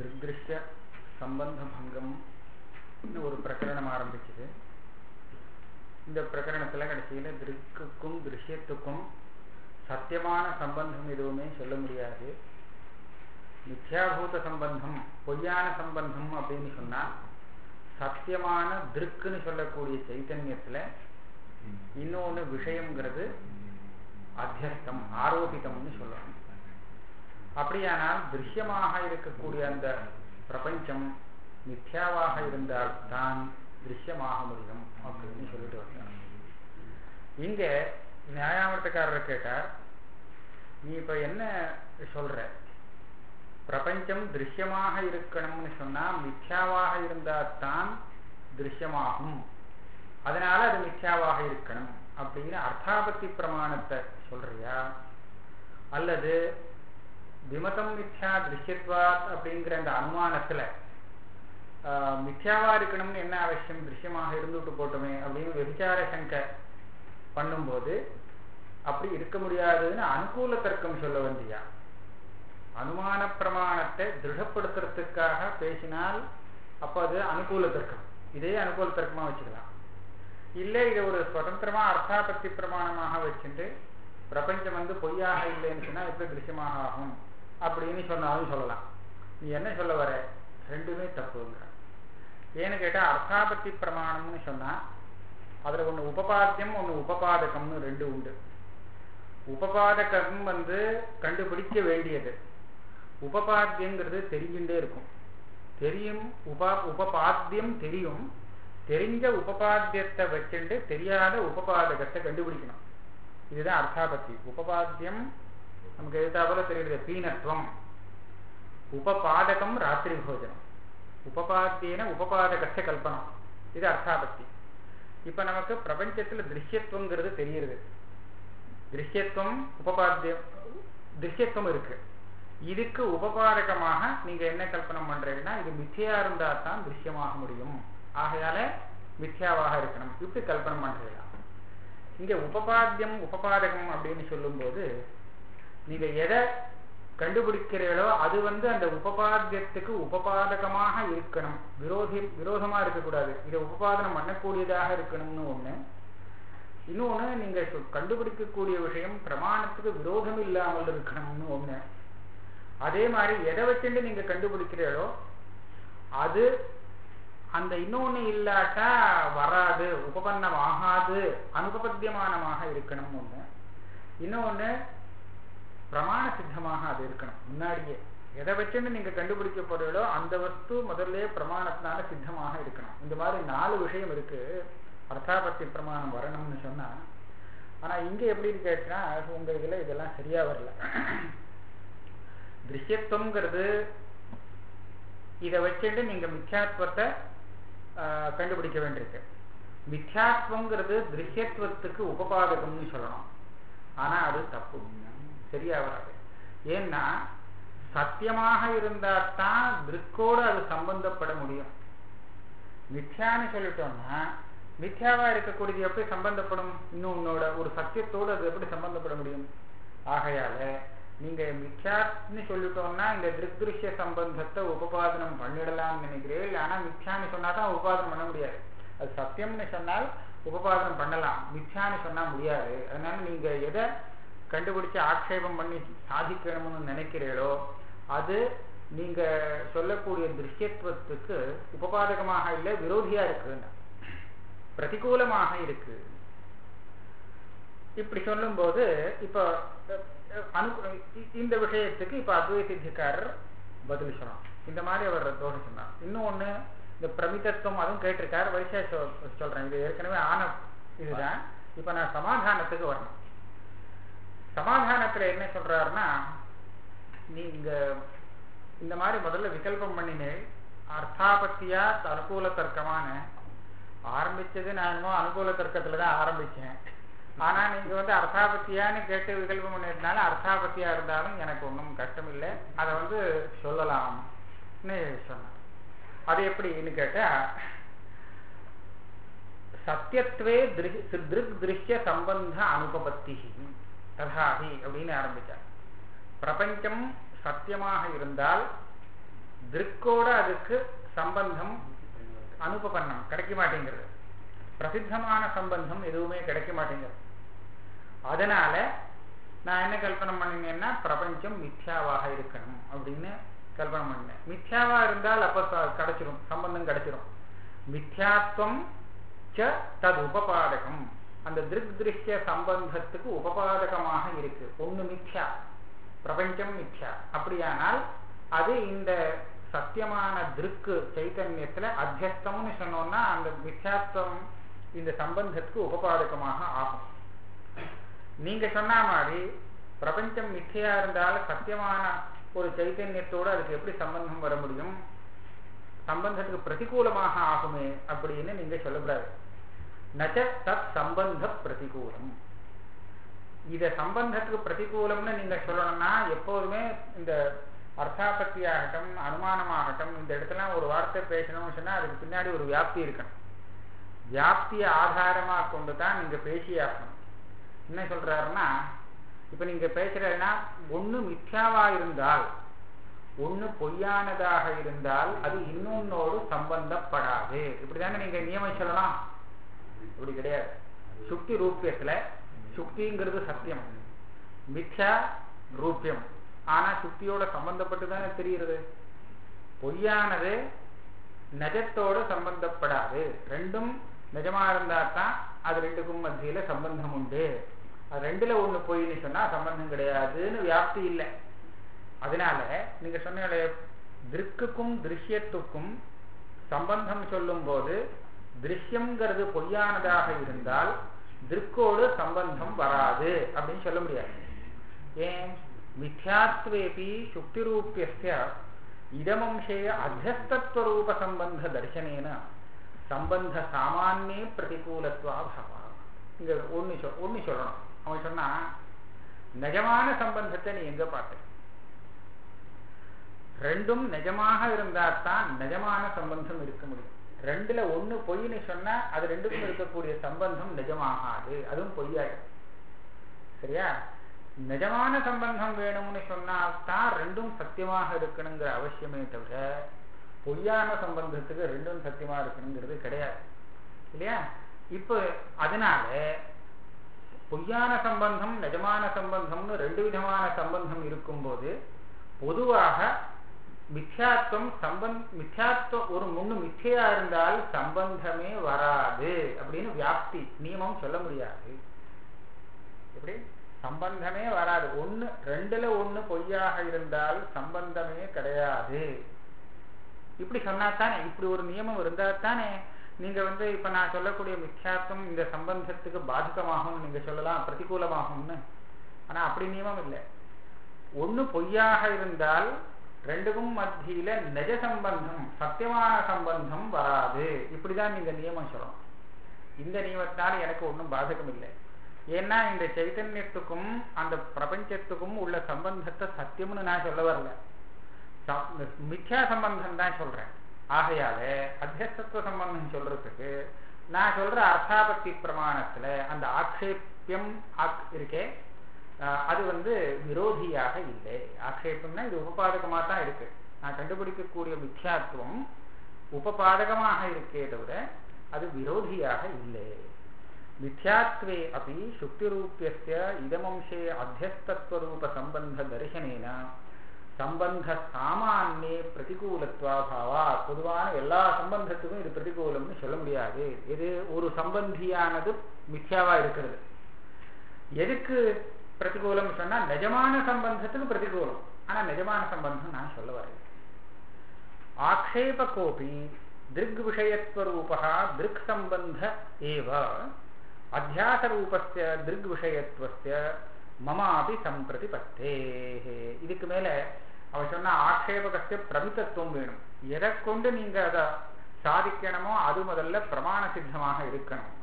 திருஷ்ய சம்பந்த பங்கம் ஒரு பிரகரணம் ஆரம்பிச்சது இந்த பிரகரணத்துல கடைசியில திருக்குக்கும் திருஷ்யத்துக்கும் சத்தியமான சம்பந்தம் எதுவுமே சொல்ல முடியாது மித்யாபூத சம்பந்தம் பொய்யான சம்பந்தம் அப்படின்னு சொன்னா சத்தியமான திருக்குன்னு சொல்லக்கூடிய சைத்தன்யத்துல இன்னொன்னு விஷயம்ங்கிறது அத்தியஸ்தம் ஆரோபிதம்னு சொல்லணும் அப்படியானால் திருஷ்யமாக இருக்கக்கூடிய அந்த பிரபஞ்சம் மித்யாவாக இருந்தால் தான் திருஷ்யமாக முடியும் அப்படின்னு சொல்லிட்டு வந்தார் இங்க நியாயாமர்த்தக்காரர் கேட்டார் நீ இப்ப என்ன சொல்ற பிரபஞ்சம் திருஷ்யமாக இருக்கணும்னு சொன்னா மித்யாவாக இருந்தால் தான் திருஷ்யமாகும் அதனால அது மித்யாவாக இருக்கணும் அப்படின்னு அர்த்தாபத்தி பிரமாணத்தை சொல்றியா அல்லது விமதம் மித்யா திருஷ்யத்வாத் அப்படிங்கிற அந்த அனுமானத்துல மித்யாவா இருக்கணும்னு என்ன அவசியம் திருஷ்யமாக இருந்துட்டு போட்டுமே அப்படின்னு விபச்சார சங்கை பண்ணும்போது அப்படி இருக்க முடியாதுன்னு அனுகூல தர்க்கம் சொல்ல வந்தியா அனுமான பிரமாணத்தை திருடப்படுத்துறதுக்காக பேசினால் அப்போ அது அனுகூல தர்க்கம் இதே அனுகூல தர்க்கமா வச்சுக்கலாம் இல்லை இதை ஒரு சுதந்திரமா அர்த்தாபத்தி பிரமாணமாக வச்சுட்டு பிரபஞ்சம் வந்து பொய்யாக இல்லைன்னு சொன்னா எப்படி திருஷ்யமாக ஆகும் அப்படின்னு சொன்னாலும் சொல்லலாம் நீ என்ன சொல்ல வர ரெண்டுமே தப்புங்கிற ஏன்னு கேட்டா அர்த்தாபத்தி பிரமாணம்னு சொன்னா அதுல ஒண்ணு உபபாத்தியம் ஒண்ணு உபபாதகம்னு ரெண்டு உண்டு உபபாதகம் வந்து கண்டுபிடிக்க வேண்டியது உபபாத்தியங்கிறது தெரிஞ்சுட்டே இருக்கும் தெரியும் உபா உபபாத்தியம் தெரியும் தெரிஞ்ச உபபாத்தியத்தை வச்சுட்டு தெரியாத உபபாதகத்தை கண்டுபிடிக்கணும் இதுதான் அர்த்தாபத்தி உபபாத்தியம் நமக்கு எதிர்த்தாப்புல தெரியுது பீனத்துவம் உபபாதகம் ராத்திரி போஜனம் உபபாத்தியன உபபாதகத்தை கல்பனம் இது அர்த்தாபத்தி இப்ப நமக்கு பிரபஞ்சத்துல திருஷ்யத்துவங்கிறது தெரியுது திருஷ்யத்துவம் உபபாத்தியம் திருஷ்யத்துவம் இருக்கு இதுக்கு உபபாதகமாக நீங்க என்ன கல்பனை பண்றீங்கன்னா இது மித்தியா இருந்தா தான் திருஷ்யமாக முடியும் ஆகையால மித்யாவாக இருக்கணும் இப்படி கல்பனை பண்றீங்க இங்க உபபாத்தியம் உபபாதகம் அப்படின்னு சொல்லும்போது நீங்க எதை கண்டுபிடிக்கிறீர்களோ அது வந்து அந்த உபபாத்தியத்துக்கு உபபாதகமாக இருக்கணும் விரோதி விரோதமா இருக்கக்கூடாது இதை உபபாதனம் பண்ணக்கூடியதாக இருக்கணும்னு ஒண்ணு இன்னொன்னு நீங்க கண்டுபிடிக்கக்கூடிய விஷயம் பிரமாணத்துக்கு விரோதம் இல்லாமல் இருக்கணும்னு ஒண்ணு அதே மாதிரி எதை வச்சுட்டு நீங்க கண்டுபிடிக்கிறீர்களோ அது அந்த இன்னொன்னு இல்லாட்டா வராது உபபன்னம் ஆகாது அனுபபத்தியமானமாக இருக்கணும் ஒண்ணு இன்னொன்னு பிரமாண சித்தமாக அது இருக்கணும் முன்னாடியே எதை வச்சுன்னு நீங்க கண்டுபிடிக்க போறீங்களோ அந்த வஸ்து முதல்ல பிரமாணத்தினால சித்தமாக இருக்கணும் இந்த மாதிரி நாலு விஷயம் இருக்கு அர்த்தாபத்தி பிரமாணம் வரணும்னு சொன்னா ஆனா இங்க எப்படின்னு கேட்டா உங்க இதுல இதெல்லாம் சரியா வரல திருஷ்யத்துவங்கிறது இதை வச்சுட்டு நீங்க மித்யாத்வத்தை கண்டுபிடிக்க வேண்டியிருக்கு மித்யாத்வங்கிறது திருஷ்யத்துவத்துக்கு உபபாதகம்னு சொல்லணும் ஆனா அது தப்பு சரியா வராது ஏன்னா சத்தியமாக இருந்தா தான் திருக்கோடு அது சம்பந்தப்பட முடியும் மித்யான்னு சொல்லிட்டோம்னா மித்யாவா இருக்கக்கூடியது எப்படி சம்பந்தப்படும் இன்னும் உன்னோட ஒரு சத்தியத்தோடு அது எப்படி சம்பந்தப்பட முடியும் ஆகையால நீங்க மித்யான்னு சொல்லிட்டோம்னா இந்த திருஷ்ய சம்பந்தத்தை உபபாதனம் பண்ணிடலாம்னு நினைக்கிறேன் ஆனா மித்யான்னு சொன்னா தான் உபபாதனம் பண்ண முடியாது அது சத்தியம்னு சொன்னால் உபபாதனம் பண்ணலாம் மித்யான்னு சொன்னா முடியாது அதனால நீங்க எதை கண்டுபிடிச்சு ஆக்ஷேபம் பண்ணி சாதிக்கணும்னு நினைக்கிறீர்களோ அது நீங்க சொல்லக்கூடிய திருஷ்யத்துவத்துக்கு உபபாதகமாக இல்லை விரோதியா இருக்கு பிரதிகூலமாக இருக்கு இப்படி சொல்லும் போது இப்போ அனு இந்த விஷயத்துக்கு இப்ப அத்வை சித்திக்காரர் பதில் சொன்னார் இந்த மாதிரி அவர் தோணு சொன்னார் இன்னொன்னு இந்த பிரமிதத்துவம் அதுவும் கேட்டிருக்காரு வரிசையா சொல்றேன் இது ஏற்கனவே ஆன இதுதான் இப்ப நான் சமாதானத்துக்கு வரணும் சமாதானத்துல என்ன சொல்றாருன்னா நீங்க இந்த மாதிரி முதல்ல விகல்பம் பண்ணினே அர்த்தாபத்தியா அனுகூல தர்க்கமான ஆரம்பிச்சது நான் என்னமோ அனுகூல தர்க்கத்துலதான் ஆரம்பிச்சேன் ஆனா நீங்க வந்து அர்த்தாபத்தியான்னு கேட்டு விகல்பம் பண்ணிருந்தால அர்த்தாபத்தியா இருந்தாலும் எனக்கு ஒன்றும் கஷ்டம் இல்லை அதை வந்து சொல்லலாம்னு சொன்னேன் அது எப்படின்னு கேட்டா சத்தியத்துவே திருக் திருஷ்ய சம்பந்த அனுபபத்தி ததாகி அப்படின்னு ஆரம்பிச்சார் பிரபஞ்சம் சத்தியமாக இருந்தால் திருக்கோட அதுக்கு சம்பந்தம் அனுபபன்னம் கிடைக்க மாட்டேங்கிறது பிரசித்தமான சம்பந்தம் எதுவுமே கிடைக்க மாட்டேங்கிறது அதனால நான் என்ன கல்பனை பண்ணினேன்னா பிரபஞ்சம் மித்யாவாக இருக்கணும் அப்படின்னு கல்பனை பண்ணேன் மித்யாவா இருந்தால் அப்ப ச- கிடைச்சிரும் சம்பந்தம் கிடைச்சிரும் மித்யாத்வம் ச தது உபபாதகம் அந்த திருக் திருஷ்ய சம்பந்தத்துக்கு உபபாதகமாக இருக்கு ஒண்ணு மித்யா பிரபஞ்சம் மித்யா அப்படியானால் அது இந்த சத்தியமான திருக்கு சைத்தன்யத்துல அத்தியஸ்தம்னு சொன்னோம்னா அந்த மித்யாத்வம் இந்த சம்பந்தத்துக்கு உபபாதகமாக ஆகும் நீங்க சொன்ன மாதிரி பிரபஞ்சம் மித்தியா இருந்தாலும் சத்தியமான ஒரு சைத்தன்யத்தோட அதுக்கு எப்படி சம்பந்தம் வர முடியும் சம்பந்தத்துக்கு பிரதிகூலமாக ஆகுமே அப்படின்னு நீங்க சொல்லக்கூடாது நச்ச தத் சம்பந்த பிரதிகூலம் இத சம்பந்தத்துக்கு பிரதிகூலம்னு நீங்க சொல்லணும்னா எப்போதுமே இந்த அர்த்தாபத்தி ஆகட்டும் அனுமானமாகட்டும் இந்த இடத்துல ஒரு வார்த்தை பேசணும்னு சொன்னா அதுக்கு பின்னாடி ஒரு வியாப்தி இருக்கணும் வியாப்தியை ஆதாரமா கொண்டு தான் நீங்க பேசியாகணும் என்ன சொல்றாருன்னா இப்ப நீங்க பேசுறதுன்னா ஒண்ணு மித்யாவா இருந்தால் ஒண்ணு பொய்யானதாக இருந்தால் அது இன்னொன்னோடு சம்பந்தப்படாது இப்படிதானே நீங்க நியமம் சொல்லலாம் இப்படி கிடையாது சுக்தி ரூபியத்துல சுக்திங்கிறது சத்தியம் மித்யா ரூபியம் ஆனா சுக்தியோட சம்பந்தப்பட்டு தானே தெரிகிறது பொய்யானது நஜத்தோடு சம்பந்தப்படாது ரெண்டும் நிஜமா இருந்தா தான் அது ரெண்டுக்கும் மத்தியில சம்பந்தம் உண்டு அது ரெண்டுல ஒண்ணு பொய்ன்னு சொன்னா சம்பந்தம் கிடையாதுன்னு வியாப்தி இல்லை அதனால நீங்க சொன்ன திருக்குக்கும் திருஷ்யத்துக்கும் சம்பந்தம் சொல்லும் போது திருஷ்யம்ங்கிறது பொய்யானதாக இருந்தால் திருக்கோடு சம்பந்தம் வராது அப்படின்னு சொல்ல முடியாது ஏன் மித்யாத்வேபி சுக்திரூபிய இதமம்சே அத்தியஸ்தத்வரூப சம்பந்த தர்சனேன சம்பந்த சாமானியே பிரதிகூலத்வா பவா இங்க ஒண்ணு சொல் ஒண்ணு சொல்லணும் அவன் சொன்னா நிஜமான சம்பந்தத்தை நீ எங்க பார்த்த ரெண்டும் நிஜமாக இருந்தா தான் நிஜமான சம்பந்தம் இருக்க முடியும் ரெண்டுல ஒண்ணு பொய்ன்னு சொன்னா அது ரெண்டுக்கும் இருக்கக்கூடிய சம்பந்தம் நிஜமாகாது அதுவும் பொய்யாயிடும் சரியா நிஜமான சம்பந்தம் வேணும்னு சொன்னால்தான் ரெண்டும் சத்தியமாக இருக்கணுங்கிற அவசியமே தவிர பொய்யான சம்பந்தத்துக்கு ரெண்டும் சத்தியமா இருக்கணுங்கிறது கிடையாது இல்லையா இப்போ அதனால பொய்யான சம்பந்தம் நிஜமான சம்பந்தம்னு ரெண்டு விதமான சம்பந்தம் இருக்கும்போது பொதுவாக மித்யாத்வம் சம்பந்த் மித்யாத்வம் ஒரு முன்னு மிச்சையா இருந்தால் சம்பந்தமே வராது அப்படின்னு வியாப்தி நியமம் சொல்ல முடியாது எப்படி சம்பந்தமே வராது ஒண்ணு ரெண்டுல ஒண்ணு பொய்யாக இருந்தால் சம்பந்தமே கிடையாது இப்படி சொன்னாத்தானே இப்படி ஒரு நியமம் இருந்தா தானே நீங்க வந்து இப்ப நான் சொல்லக்கூடிய மித்யாத்வம் இந்த சம்பந்தத்துக்கு பாதகமாகும் நீங்க சொல்லலாம் பிரதிகூலமாகும்னு ஆனா அப்படி நியமம் இல்லை ஒண்ணு பொய்யாக இருந்தால் ரெண்டுக்கும் மத்தியில நிஜ சம்பந்தம் சத்தியமான சம்பந்தம் வராது இப்படிதான் நீங்க நியமம் சொல்லணும் இந்த நியமத்தால் எனக்கு ஒன்றும் பாதகம் இல்லை ஏன்னா இந்த சைத்தன்யத்துக்கும் அந்த பிரபஞ்சத்துக்கும் உள்ள சம்பந்தத்தை சத்தியம்னு நான் சொல்ல வரல மித்யா சம்பந்தம் தான் சொல்றேன் ஆகையால அத்தியஸ்தத்துவ சம்பந்தம் சொல்றதுக்கு நான் சொல்ற அர்த்தாபத்தி பிரமாணத்துல அந்த ஆக்ஷேபியம் இருக்கே அது வந்து விரோதியாக இல்லை ஆக்ஷேபம்னா இது உபபாதகமாக தான் இருக்கு நான் கண்டுபிடிக்கக்கூடிய மித்யாத்துவம் உபபாதகமாக இருக்கே தவிர அது விரோதியாக இல்லை மித்யாத்வே அப்படி சுக்திரூபிய இதமம்சே அத்தியஸ்தத்வரூப சம்பந்த தரிசனேன சம்பந்த சாமானியே பிரதிகூலத்வா பாவா பொதுவான எல்லா சம்பந்தத்துக்கும் இது பிரதிகூலம்னு சொல்ல முடியாது இது ஒரு சம்பந்தியானது மித்யாவா இருக்கிறது எதுக்கு பிரதிகூலம் சொன்னா நிஜமான சம்பந்தத்துக்கு பிரதிகூலம் ஆனா நிஜமான சம்பந்தம் நான் சொல்ல வரேன் ஆக்ஷேப கோபி திருக் விஷயத்வரூபா திருக் சம்பந்த ஏவ அத்தியாச ரூபஸ்ய திருக் விஷயத்துவஸ்ய மமாபி சம்பிரதிபத்தே இதுக்கு மேல அவ சொன்ன ஆக்ஷேபகஸ்ய பிரமிதத்துவம் வேணும் எதை கொண்டு நீங்க அதை சாதிக்கணுமோ அது முதல்ல பிரமாண சித்தமாக இருக்கணும்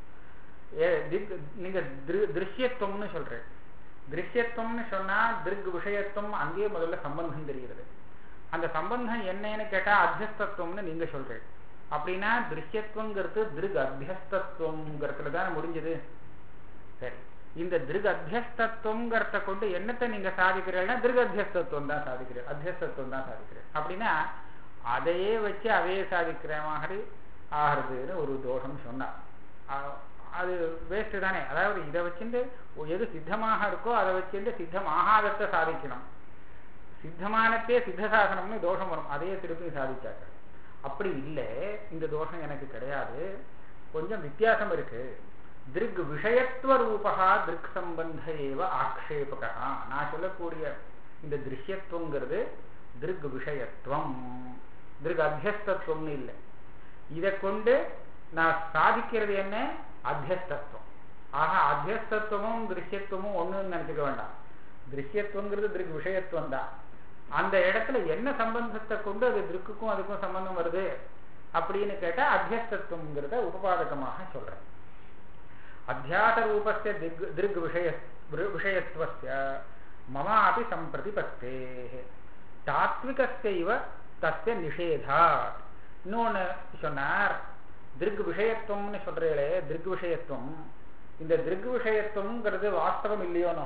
நீங்க திருஷ்யத்துவம்னு சொல்றேன் திருஷ்யத்துவம்னு சொன்னா திருக் விஷயத்துவம் அங்கேயே முதல்ல சம்பந்தம் தெரிகிறது அந்த சம்பந்தம் என்னன்னு கேட்டா அத்தியஸ்தத்துவம்னு நீங்க சொல்றேன் அப்படின்னா திருஷ்யத்துவங்கிறது திருக் அத்தியஸ்தத்துவங்கிறதுல தான் முடிஞ்சது சரி இந்த திருக் அத்தியஸ்தத்துவங்கிறத கொண்டு என்னத்தை நீங்க சாதிக்கிறீங்கன்னா திருக் அத்தியஸ்தத்துவம் தான் சாதிக்கிறீர்கள் அத்தியஸ்தத்துவம் தான் சாதிக்கிறீர்கள் அப்படின்னா அதையே வச்சு அதையே சாதிக்கிற மாதிரி ஆகிறதுன்னு ஒரு தோஷம் சொன்னார் அ- அது வேஸ்ட் தானே அதாவது இதை வச்சுட்டு எது சித்தமாக இருக்கோ அதை வச்சுட்டு சித்தமாகாதத்தை சாதிக்கணும் சித்தமானத்தே சித்த சாசனம்னு தோஷம் வரும் அதையே திருப்பி சாதிச்சாக்க அப்படி இல்லை இந்த தோஷம் எனக்கு கிடையாது கொஞ்சம் வித்தியாசம் இருக்கு திருக் விஷயத்துவ ரூபகா திருக் சம்பந்த ஏவ ஆக்ஷேபகா நான் சொல்லக்கூடிய இந்த திருஷ்யத்துவங்கிறது திருக் விஷயத்துவம் திருக் அத்தியஸ்தத்துவம்னு இல்லை இதை கொண்டு நான் சாதிக்கிறது என்ன அத்தியஸ்தத்துவம் ஆக அத்தியஸ்தத்துவமும் திருஷ்யத்துவமும் ஒண்ணுன்னு நினைச்சுக்க வேண்டாம் திருஷ்யத்துவங்கிறது திருக் விஷயத்துவம் தான் அந்த இடத்துல என்ன சம்பந்தத்தை கொண்டு அது திருக்குக்கும் அதுக்கும் சம்பந்தம் வருது அப்படின்னு கேட்டா அத்தியஸ்தத்துவங்கிறத உபபாதகமாக சொல்றேன் அத்தியாச ரூபஸ்ய திக் திருக் விஷய விஷயத்துவஸ்ய மமாபி சம்பிரதிபத்தே தாத்விகஸ்யைவ தஸ்ய நிஷேதாத் இன்னொன்னு சொன்னார் திருக் விஷயத்துவம்னு சொல்றீங்களே திருக் விஷயத்துவம் இந்த திருக் விஷயத்துவம்ங்கிறது வாஸ்தவம் இல்லையோனோ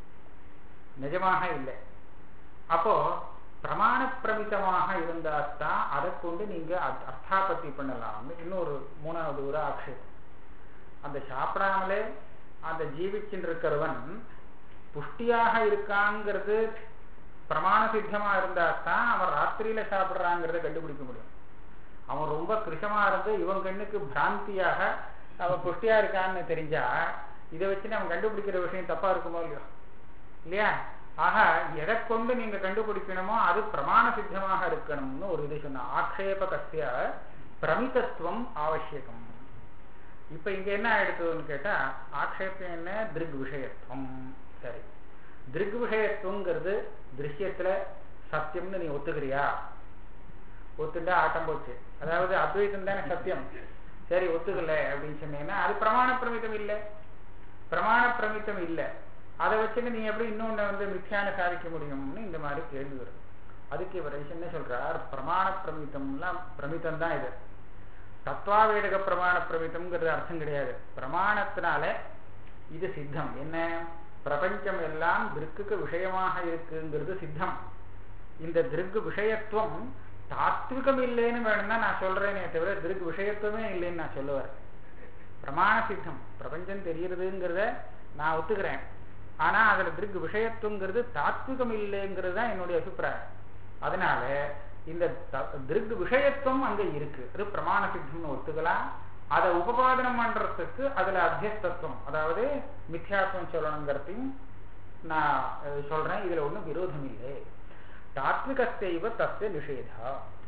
நிஜமாக இல்லை அப்போ பிரமாண பிரமிதமாக இருந்தால்தான் அதை கொண்டு நீங்க அர்த்த- அர்த்தாபத்தி பண்ணலாம்னு இன்னொரு மூணாவது ஒரு ஆக்ஷேபம் அந்த சாப்பிடாமலே அந்த ஜீவிச்சுட்டு இருக்கிறவன் புஷ்டியாக இருக்காங்கிறது பிரமாண சித்தமா இருந்தால்தான் அவன் ராத்திரியில சாப்பிடுறாங்கிறத கண்டுபிடிக்க முடியும் அவன் ரொம்ப கிருஷமா இருந்து இவன் கண்ணுக்கு பிராந்தியாக அவன் புஷ்டியா இருக்கான்னு தெரிஞ்சா இதை வச்சு நம்ம கண்டுபிடிக்கிற விஷயம் தப்பா இருக்குமோ இல்லையோ இல்லையா ஆக எதை கொண்டு நீங்க கண்டுபிடிக்கணுமோ அது பிரமாண சித்தமாக இருக்கணும்னு ஒரு இது சொன்ன ஆக்ஷேப கசிய பிரமிதத்துவம் ஆவசியகம் இப்ப இங்க என்ன ஆயிடுதுன்னு கேட்டா ஆக்ஷேபம் என்ன திருக் விஷயத்துவம் சரி திருக் விஷயத்துவங்கிறது திருஷ்யத்துல சத்தியம்னு நீ ஒத்துக்கிறியா ஒத்துண்டா ஆட்டம் போச்சு அதாவது அத்வைதம் தானே சத்தியம் சரி ஒத்துக்கல அப்படின்னு சொன்னீங்கன்னா அது பிரமாண பிரமிதம் இல்லை பிரமாண பிரமிதம் இல்லை அதை வச்சுட்டு நீ எப்படி இன்னொன்னு வந்து மித்தியான சாதிக்க முடியும்னு இந்த மாதிரி கேள்வி வரும் அதுக்கு இவர் என்ன சொல்றார் பிரமாண பிரமிதம்லாம் பிரமிதம் தான் இது தத்வாவேடக பிரமாண பிரமிதம்ங்கிறது அர்த்தம் கிடையாது பிரமாணத்தினால இது சித்தம் என்ன பிரபஞ்சம் எல்லாம் திருக்குக்கு விஷயமாக இருக்குங்கிறது சித்தம் இந்த திருக்கு விஷயத்துவம் தாத்விகம் இல்லைன்னு வேணும்னா நான் சொல்றேனே தவிர திருக்கு விஷயத்துவமே இல்லைன்னு நான் சொல்லுவேன் பிரமாண சித்தம் பிரபஞ்சம் தெரியறதுங்கிறத நான் ஒத்துக்கிறேன் ஆனா அதுல திருக்கு விஷயத்துவங்கிறது தாத்விகம் இல்லைங்கிறது தான் என்னுடைய அபிப்பிராயம் அதனால இந்த திருக்கு விஷயத்துவம் அங்க இருக்கு அது பிரமாண சித்தம்னு ஒத்துக்கலாம் அதை உபபாதனம் பண்றதுக்கு அதுல அத்தியஸ்தத்துவம் அதாவது மித்யாத்வம் சொல்லணுங்கிறதையும் நான் அஹ், சொல்றேன் இதுல ஒண்ணும் விரோதம் இல்லை தாத்விகஸ்யைவ தஸ்ய நிஷேதா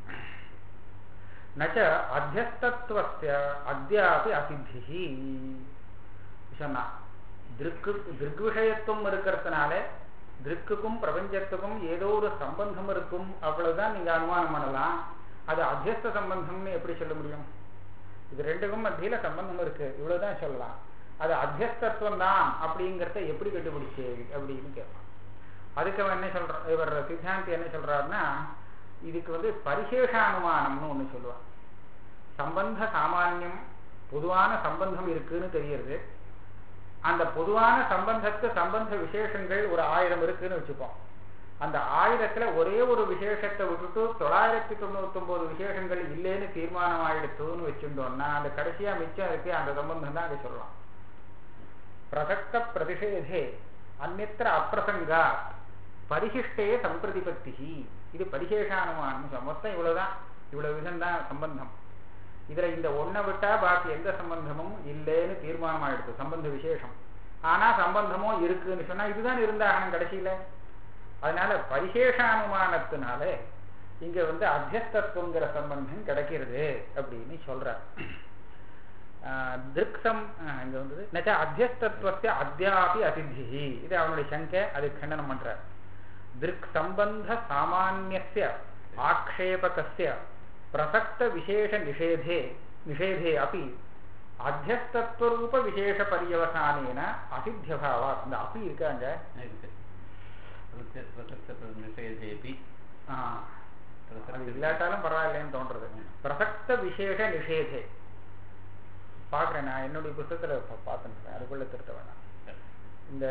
நச்ச அத்தியஸ்தத்துவஸ்ய அத்தியாபி அசித்தி சொன்னா திருக்கு திருக்கு விஷயத்துவம் இருக்கிறதுனால திருக்குக்கும் பிரபஞ்சத்துக்கும் ஏதோ ஒரு சம்பந்தம் இருக்கும் அவ்வளவுதான் நீங்க அனுமானம் பண்ணலாம் அது அத்தியஸ்த சம்பந்தம்னு எப்படி சொல்ல முடியும் இது ரெண்டுக்கும் மத்தியில சம்பந்தம் இருக்கு இவ்வளவுதான் சொல்லலாம் அது அத்தியஸ்தத்துவம் தான் அப்படிங்கிறத எப்படி கண்டுபிடிச்சு அப்படின்னு கேட்பான் அதுக்கு அவன் என்ன சொல்ற இவர் சித்தாந்தி என்ன சொல்றாருன்னா இதுக்கு வந்து பரிசேஷானுமானம்னு ஒண்ணு சொல்லுவான் சம்பந்த சாமானியம் பொதுவான சம்பந்தம் இருக்குன்னு தெரியுது அந்த பொதுவான சம்பந்தத்து சம்பந்த விசேஷங்கள் ஒரு ஆயிரம் இருக்குன்னு வச்சுப்போம் அந்த ஆயிரத்துல ஒரே ஒரு விசேஷத்தை விட்டுட்டு தொள்ளாயிரத்தி தொண்ணூத்தி ஒன்பது விசேஷங்கள் இல்லைன்னு தீர்மானம் ஆயிடுத்துன்னு வச்சுட்டோம்னா அந்த கடைசியா மிச்சம் இருக்கு அந்த சம்பந்தம் தான் அங்க சொல்லலாம் பிரசக்த பிரதிஷேதே அந்நத்திர அப்பிரசங்கா பரிசிஷ்டே சம்பிரதிபத்தி இது பரிசேஷானுமானம் சொல்ல- மொத்தம் இவ்வளவுதான் இவ்வளவு விதம்தான் சம்பந்தம் இதுல இந்த ஒன்னை விட்டா பாக்கி எந்த சம்பந்தமும் இல்லைன்னு தீர்மானம் ஆயிடுது சம்பந்த விசேஷம் ஆனா சம்பந்தமும் இருக்குன்னு சொன்னா இதுதான் இருந்தாகணும் கடைசியில அதனால பரிசேஷானுமானத்தினால இங்க வந்து அத்தியஸ்தத்துவங்கிற சம்பந்தம் கிடைக்கிறது அப்படின்னு சொல்றார் திருக்ஷம் இங்க வந்தது நச்ச அத்தியஸ்தத்துவத்தை அத்தியாபி அசித்தி இது அவனுடைய சங்கை அது கண்டனம் பண்றார் திருக் சம்பந்த சாமானியஸ்ய ஆக்ஷேபகஸ்ய பிரசக்த விசேஷ நிஷேதே நிஷேதே அப்படி அத்தியஸ்தத்துவரூப விசேஷ பரியவசானேன அசித்தியபாவா அந்த அப்பி இருக்காங்க இருக்கு பிரத்ய- பிரசக்த நிஷேதேபி ஆ, பிரசக்த அது இல்லாட்டாலும் பரவாயில்லைன்னு தோன்றது பிரசக்த விசேஷ நிஷேதே பாக்குறேன் நான் என்னுடைய புத்தகத்துல பா- பார்த்துருக்கேன் அதுக்குள்ள திருத்த வேணாம் இந்த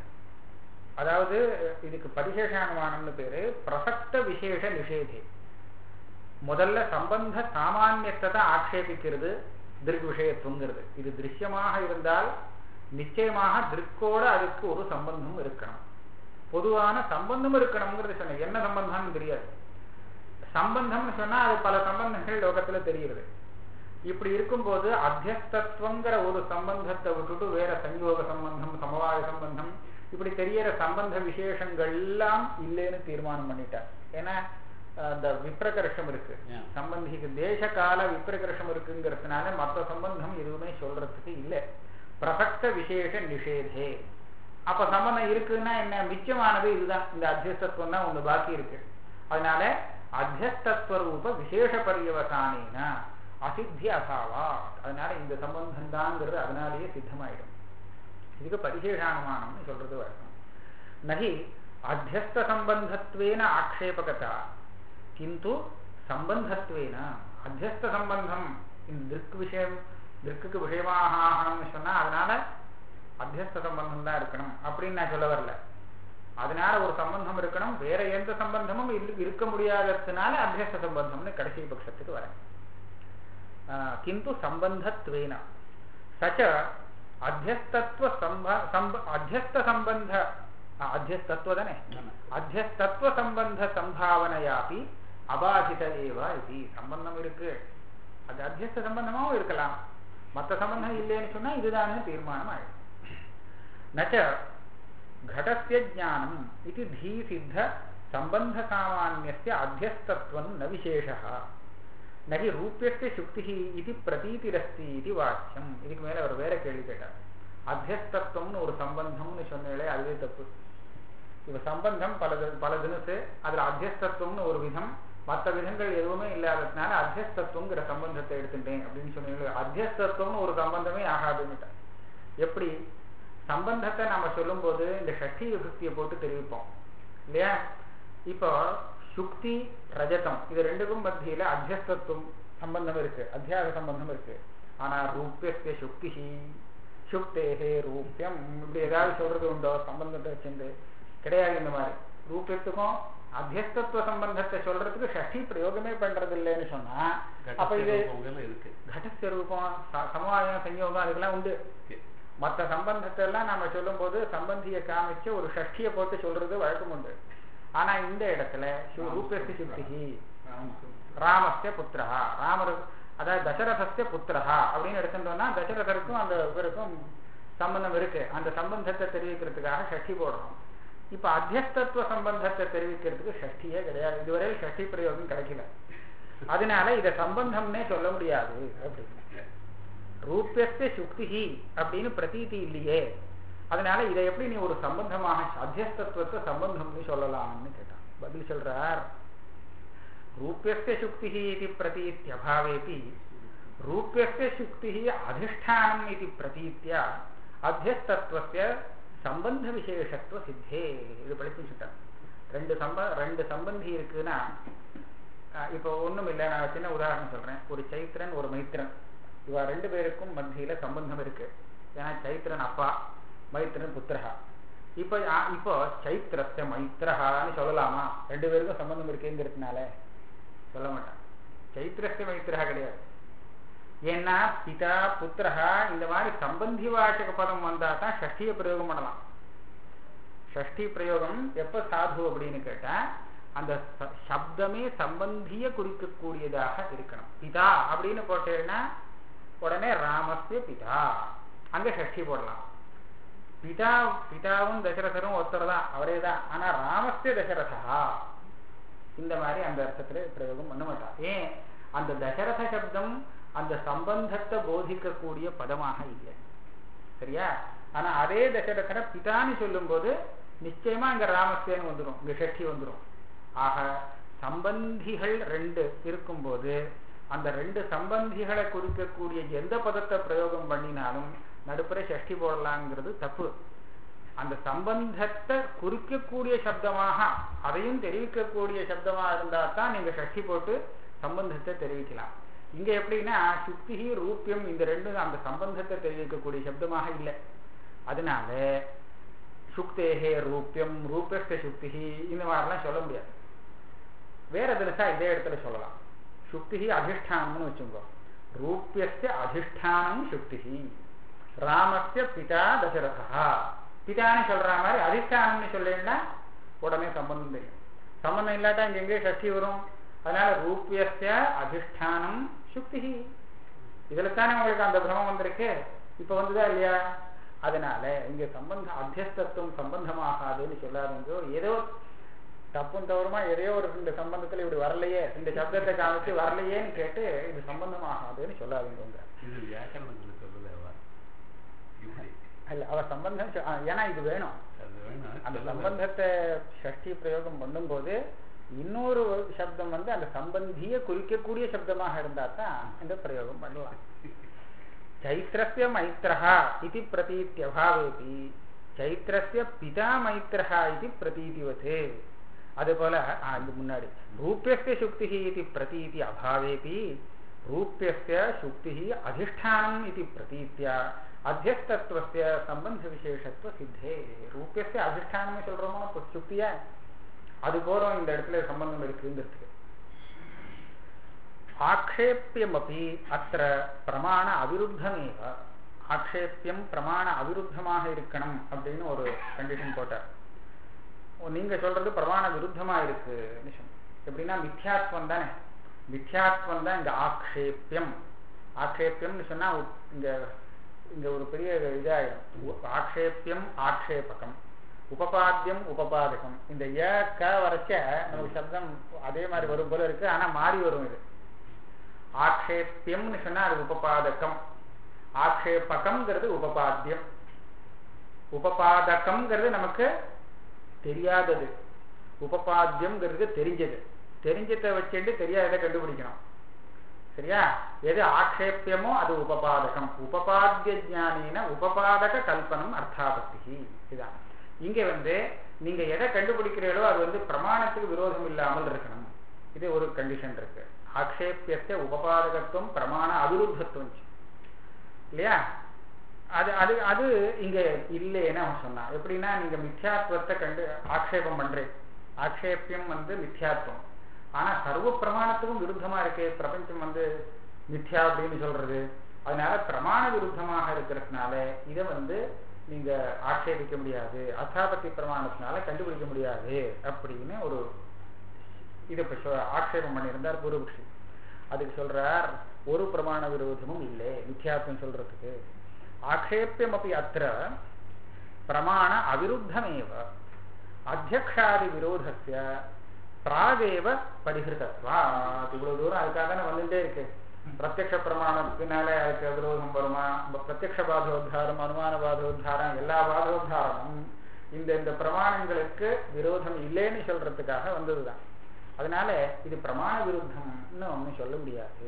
அதாவது இதுக்கு பரிசேஷானுமானம்னு பேரு பிரசக்த விசேஷ நிஷேதே முதல்ல சம்பந்த சாமானியத்தை தான் ஆக்ஷேபிக்கிறது திருக் விஷயத்துவங்கிறது இது திருஷ்யமாக இருந்தால் நிச்சயமாக திருக்கோட அதுக்கு ஒரு சம்பந்தம் இருக்கணும் பொதுவான சம்பந்தம் இருக்கணுங்கிறது சொன்னேன் என்ன சம்பந்தம்னு தெரியாது சம்பந்தம்னு சொன்னா அது பல சம்பந்தங்கள் லோகத்துல தெரியுது இப்படி இருக்கும்போது அத்தியஸ்தத்துவங்கிற ஒரு சம்பந்தத்தை விட்டுட்டு வேற சஞ்சோக சம்பந்தம் சமவாய சம்பந்தம் இப்படி தெரியற சம்பந்த விசேஷங்கள் எல்லாம் இல்லைன்னு தீர்மானம் பண்ணிட்டார் ஏன்னா அந்த விப்ரகர்ஷம் இருக்கு Yeah. சம்பந்திக்கு தேச கால விப்ரகர்ஷம் இருக்குங்கிறதுனால மற்ற சம்பந்தம் எதுவுமே சொல்றதுக்கு இல்லை பிரசக்த விசேஷ நிஷேதே அப்ப சம்பந்தம் இருக்குன்னா என்ன மிச்சமானது இதுதான் இந்த அத்தியஸ்தத்துவம் தான் ஒண்ணு பாக்கி இருக்கு அதனால அத்தியஸ்தத்துவ ரூப விசேஷ பரியவசானேன அசித்தி அசாவா அதனால இந்த சம்பந்தம் தாங்கிறது அதனாலேயே சித்தமாயிடும் இதுக்கு பரிசேஷானுமானம்னு சொல்றது வழக்கம் நகி அத்தியஸ்த சம்பந்தத்வேன ஆக்ஷேபகதா கிந்து சம்பந்தத்வேன அத்தியஸ்த சம்பந்தம் இந்த திருக் விஷயம் திருக்குக்கு விஷயமாக ஆகணும்னு சொன்னா அதனால அத்தியஸ்த சம்பந்தம் தான் இருக்கணும் அப்படின்னு நான் சொல்ல வரல அதனால ஒரு சம்பந்தம் இருக்கணும் வேற எந்த சம்பந்தமும் இரு- இருக்க முடியாததுனால அத்தியஸ்த சம்பந்தம்னு கடைசி பட்சத்துக்கு வரேன் ஆஹ், கிந்து சம்பந்தத்வேன சச்ச அத்தியஸ்தத்துவ சம்ப சம்ப அத்தியஸ்த சம்பந்த ஆ, அத்தியஸ்தத்துவ தானே ஆமா. அத்தியஸ்தத்துவ சம்பந்த சம்பாவனையாபி அபாதித ஏவ இது சம்பந்தம் இருக்கு அது அத்தியஸ்த சம்பந்தமாவும் இருக்கலாம் மற்ற சம்பந்தம் இல்லைன்னு சொன்னா இதுதான் தீர்மானம் ஆயிடும் நச்ச घटस्य ज्ञानम् इति धीसिद्ध सम्बन्धसामान्यस्य अध्यस्तत्वं न विशेषः न हि रूप्यस्य शुक्तिः इति प्रतीतिरस्ति इति वाक्यम् இதுக்கு மேல அவர் வேற கேள்வி கேட்டார் அத்தியஸ்தத்துவம்னு ஒரு சம்பந்தம்னு சொன்னீங்களே அதுவே தப்பு இப்ப சம்பந்தம் பல பல தினசு அதுல அத்தியஸ்தத்துவம்னு ஒரு விதம் மற்ற விதங்கள் எதுவுமே இல்லாததுனால அத்தியஸ்தத்துவங்கிற சம்பந்தத்தை எடுத்துட்டேன் அப்படின்னு சொன்னீங்களே அத்தியஸ்தத்துவம்னு ஒரு சம்பந்தமே ஆகாதுன்னுட்டார் எப்படி சம்பந்தத்தை நாம சொல்லும்போது இந்த ஷஷ்டி விபக்தியை போட்டு தெரிவிப்போம் இல்லையா இப்போ சுக்தி ரஜதம் இது ரெண்டுக்கும் மத்தியில அத்தியஸ்தத்துவம் சம்பந்தம் இருக்கு அத்தியாக சம்பந்தம் இருக்கு ஆனா ரூபியஸ்ய சுக்தி சுக்தேகே ரூபியம் இப்படி ஏதாவது சொல்றது உண்டோ சம்பந்தத்தை வச்சிருந்து கிடையாது இந்த மாதிரி ரூபியத்துக்கும் அத்தியஸ்தத்துவ சம்பந்தத்தை சொல்றதுக்கு ஷஷ்டி பிரயோகமே பண்றது இல்லைன்னு சொன்னா அப்ப இது கட்டத்தில் இருக்கு கடஸ்ய ரூபம் ச- சமவாயம் சஞ்சோகம் அதுக்கெல்லாம் உண்டு Okay. மற்ற சம்பந்தத்தை எல்லாம் நாம சொல்லும்போது சம்பந்தியை காமிச்சு ஒரு ஷஷ்டியை போட்டு சொல்றது வழக்கம் உண்டு ஆனா இந்த இடத்துல சு- ரூபஸ்ய சுக்திகி ராமஸ்ய புத்திரா ராமர் அதாவது தசரதஸ்ய புத்திரா அப்படின்னு எடுத்துட்டோம்னா தசரதருக்கும் அந்த இவருக்கும் சம்பந்தம் இருக்கு அந்த சம்பந்தத்தை தெரிவிக்கிறதுக்காக ஷஷ்டி போடுறோம் இப்ப அத்தியஸ்தத்துவ சம்பந்தத்தை தெரிவிக்கிறதுக்கு ஷஷ்டியே கிடையாது இதுவரை ஷஷ்டி பிரயோகம் கிடைக்கல அதனால இத சம்பந்தம்னே சொல்ல முடியாது அப்படின்னு ரூபியஸ்ய சுக்திஹி அப்படின்னு பிரதீதி இல்லையே அதனால இதை எப்படி நீ ஒரு சம்பந்தமாக அத்தியஸ்தத்துவத்தை சம்பந்தம்னு சொல்லலாம்னு கேட்டான் பதில் சொல்றார் ரூபியஸ்ய சுக்திஹி இது பிரதீத்தியபாவேபி ரூபியஸ்ய சுக்திஹி அதிஷ்டானம் இது பிரதீத்தியா அத்தியஸ்தத்துவஸ்ய சம்பந்த விசேஷத்துவ சித்தே இது படிச்சு சொல்லிட்டார் ரெண்டு சம்ப ரெண்டு சம்பந்தி இருக்குன்னா அஹ் இப்போ ஒண்ணும் இல்லை நான் சின்ன உதாரணம் சொல்றேன் ஒரு சைத்திரன் ஒரு மைத்திரன் இவ ரெண்டு பேருக்கும் மத்தியில சம்பந்தம் இருக்கு ஏன்னா சைத்திரன் அப்பா மைத்திரன் புத்திரஹா இப்போ ஆ- இப்போ சைத்திரஸ்ய மைத்திரஹான்னு சொல்லலாமா ரெண்டு பேருக்கும் சம்பந்தம் இருக்குங்கிறதுனால சொல்ல மாட்டான் சைத்திரஸ்ய மைத்திரஹா கிடையாது ஏன்னா பிதா புத்திரஹா இந்த மாதிரி சம்பந்தி வாச்சக பதம் வந்தா தான் ஷஷ்டிய பிரயோகம் பண்ணலாம் ஷஷ்டி பிரயோகம் எப்ப சாது அப்படின்னு கேட்டா அந்த ச- சப்தமே சம்பந்திய குறிக்கக்கூடியதாக இருக்கணும் பிதா அப்படின்னு போட்டேன்னா உடனே ராமஸ்ய பிதா அங்க ஷஷ்டி போடலாம் பிதா பிதாவும் தசரதரும் ஒருத்தர் தான் அவரே தான் ஆனா ராமஸ்ய தசரதா இந்த மாதிரி அந்த அர்த்தத்துல பிரயோகம் பண்ண மாட்டான் ஏன் அந்த தசரத சப்தம் அந்த சம்பந்தத்தை போதிக்கக்கூடிய பதமாக இல்லை சரியா ஆனா அதே தசரதனை பிதான்னு சொல்லும்போது நிச்சயமா அங்க ராமஸ்யன்னு வந்துடும் இங்க ஷஷ்டி வந்துடும் ஆக சம்பந்திகள் ரெண்டு இருக்கும்போது அந்த ரெண்டு சம்பந்திகளை குறிக்கக்கூடிய எந்த பதத்தை பிரயோகம் பண்ணினாலும் நடுப்புற ஷஷ்டி போடலாங்கிறது தப்பு அந்த சம்பந்தத்தை குறிக்கக்கூடிய சப்தமாக அதையும் தெரிவிக்கக்கூடிய சப்தமா இருந்தா தான் நீங்க ஷஷ்டி போட்டு சம்பந்தத்தை தெரிவிக்கலாம் இங்க எப்படின்னா சுக்திகி ரூபியம் இந்த ரெண்டும் அந்த சம்பந்தத்தை தெரிவிக்கக்கூடிய சப்தமாக இல்லை அதனால சுக்தேகே ரூபியம் ரூபஸ்த சுக்தி இந்த மாதிரிலாம் சொல்ல முடியாது வேற தினசா இதே இடத்துல சொல்லலாம் சுக்தி அதிஷ்டானம்னு வச்சுக்கோ ரூபியஸ்ய அதிஷ்டானம் சுக்தி ராமஸ்ய பிதா தசரதா பிதான்னு சொல்ற மாதிரி அதிஷ்டானம்னு சொல்லேன்னா உடனே சம்பந்தம் தெரியும் சம்பந்தம் இல்லாட்டா இங்க எங்கே சஷ்டி வரும் அதனால ரூபியஸ்ய அதிஷ்டானம் சுக்தி இதுல தானே உங்களுக்கு அந்த பிரமம் வந்திருக்கு இப்ப வந்துதா இல்லையா அதனால இங்க சம்பந்தம் அத்தியஸ்தத்துவம் சம்பந்தமாகாதுன்னு சொல்லாதுங்க ஏதோ தப்பும் தவறுமா எதையோ ஒரு இந்த சம்பந்தத்துல இப்படி வரலையே இந்த சப்தத்தை காமிச்சு வரலையேன்னு கேட்டு இது சம்பந்தமாகாதுன்னு சொல்லாதுங்க இது வியாக்கரணத்துல சொல்லுதேவா இப்படி இல்ல அவ சம்பந்தம் சொ- ஆ, ஏன்னா இது வேணும் அது வேணும் அந்த சொல்லுங்க. சம்பந்தத்தை ஷஷ்டி பிரயோகம் பண்ணும்போது இன்னொரு சப்தம் வந்து அந்த சம்பந்திய குறிக்கக்கூடிய சப்தமாக இருந்தா தான் இந்த பிரயோகம் பண்ணலாம் चैत्रस्य मैत्रः इति प्रतीत्यभावेपि चैत्रस्य पिता मैत्रः इति प्रतीतिवत् அதுபோல ஆ, இது முன்னாடி ரூபியஸ்ய சுக்தி இது பிரதீதி அபாவேபி ரூபியஸ்ய சுக்தி அதிஷ்டானம் இது பிரதீத்தியா அத்தியஸ்தத்துவஸ்ய சம்பந்த விசேஷத்துவ சித்தே ரூபியஸ்ய அதிஷ்டானம் சொல்றோமோ இப்ப சுக்தியா அது போறோம் இந்த இடத்துல சம்பந்தம் இருக்குங்கிறதுக்கு ஆக்ஷேப்பியமபி அத்த பிரமாண அவிருத்தமேவ ஆக்ஷேப்பியம் பிரமாண அவிருத்தமாக இருக்கணும் அப்படின்னு ஒரு கண்டிஷன் போட்டார் ஓ, நீங்க சொல்றது பிரமாண விருத்தமா இருக்குன்னு சொன்ன எப்படின்னா மித்யாத்வம் தானே மித்யாத்வம் தான் இந்த ஆக்ஷேப்பியம் ஆக்ஷேப்பியம்னு சொன்னா உ- இங்க இங்க ஒரு பெரிய இதாயிடும் உ- ஆக்ஷேப்பியம் ஆக்ஷேபகம் உபபாத்தியம் உபபாதகம் இந்த ஏ க வரைச்ச நமக்கு சப்தம் அதே மாதிரி வரும் போல இருக்கு ஆனா மாறி வரும் இது ஆக்ஷேப்பியம்னு சொன்னா அது உபபாதகம் ஆக்ஷேபகம்ங்கிறது உபபாத்தியம் உபபாதகம்ங்கிறது நமக்கு தெரியாதது உபபாத்தியம்ங்கிறது தெரிஞ்சது தெரிஞ்சதை வச்சுட்டு தெரியாததை கண்டுபிடிக்கணும் சரியா எது ஆக்ஷேப்பியமோ அது உபபாதகம் உபபாத்திய ஞானின உபபாதக கல்பனம் அர்த்தாபத்தி இதான் இங்க வந்து நீங்க எதை கண்டுபிடிக்கிறீங்களோ அது வந்து பிரமாணத்துக்கு விரோதம் இல்லாமல் இருக்கணும் இது ஒரு கண்டிஷன் இருக்கு ஆக்ஷேப்பியத்தை உபபாதகத்துவம் பிரமாண அவிருத்தத்துவம் இல்லையா அது அது அது இங்க இல்லைன்னு அவன் சொன்னான் எப்படின்னா நீங்க மித்யாத்வத்தை கண்டு ஆக்ஷேபம் பண்றேன் ஆக்ஷேபியம் வந்து மித்யாத்வம் ஆனா சர்வ பிரமாணத்துக்கும் விருத்தமா இருக்கே பிரபஞ்சம் வந்து மித்யா அப்படின்னு சொல்றது அதனால பிரமாண விருத்தமாக இருக்கிறதுனால இதை வந்து நீங்க ஆட்சேபிக்க முடியாது அசாபத்தி பிரமாணத்தினால கண்டுபிடிக்க முடியாது அப்படின்னு ஒரு இதை இப்ப சொ- ஆட்சேபம் பண்ணியிருந்தார் பூர்வபக்ஷி அதுக்கு சொல்றார் ஒரு பிரமாண விரோதமும் இல்லை மித்யாத்வம் சொல்றதுக்கு ஆக்ஷேப்பியம் அப்படி அத்த பிரமாண அவிருத்தமேவ அத்தியக்ஷாதி விரோதஸ்ய பிராகேவ பரிகிருதத்வா இவ்வளவு தூரம் அதுக்காக தானே வந்துட்டே இருக்கு பிரத்யக்ஷ பிரமாணத்தினால அதுக்கு விரோதம் வருமா ப- பிரத்யக்ஷ பாதோத்தாரம் அனுமான பாதோத்தாரம் எல்லா பாதோத்தாரமும் இந்த இந்த பிரமாணங்களுக்கு விரோதம் இல்லைன்னு சொல்றதுக்காக வந்ததுதான் அதனால இது பிரமாண விருத்தம்னு ஒன்றும் சொல்ல முடியாது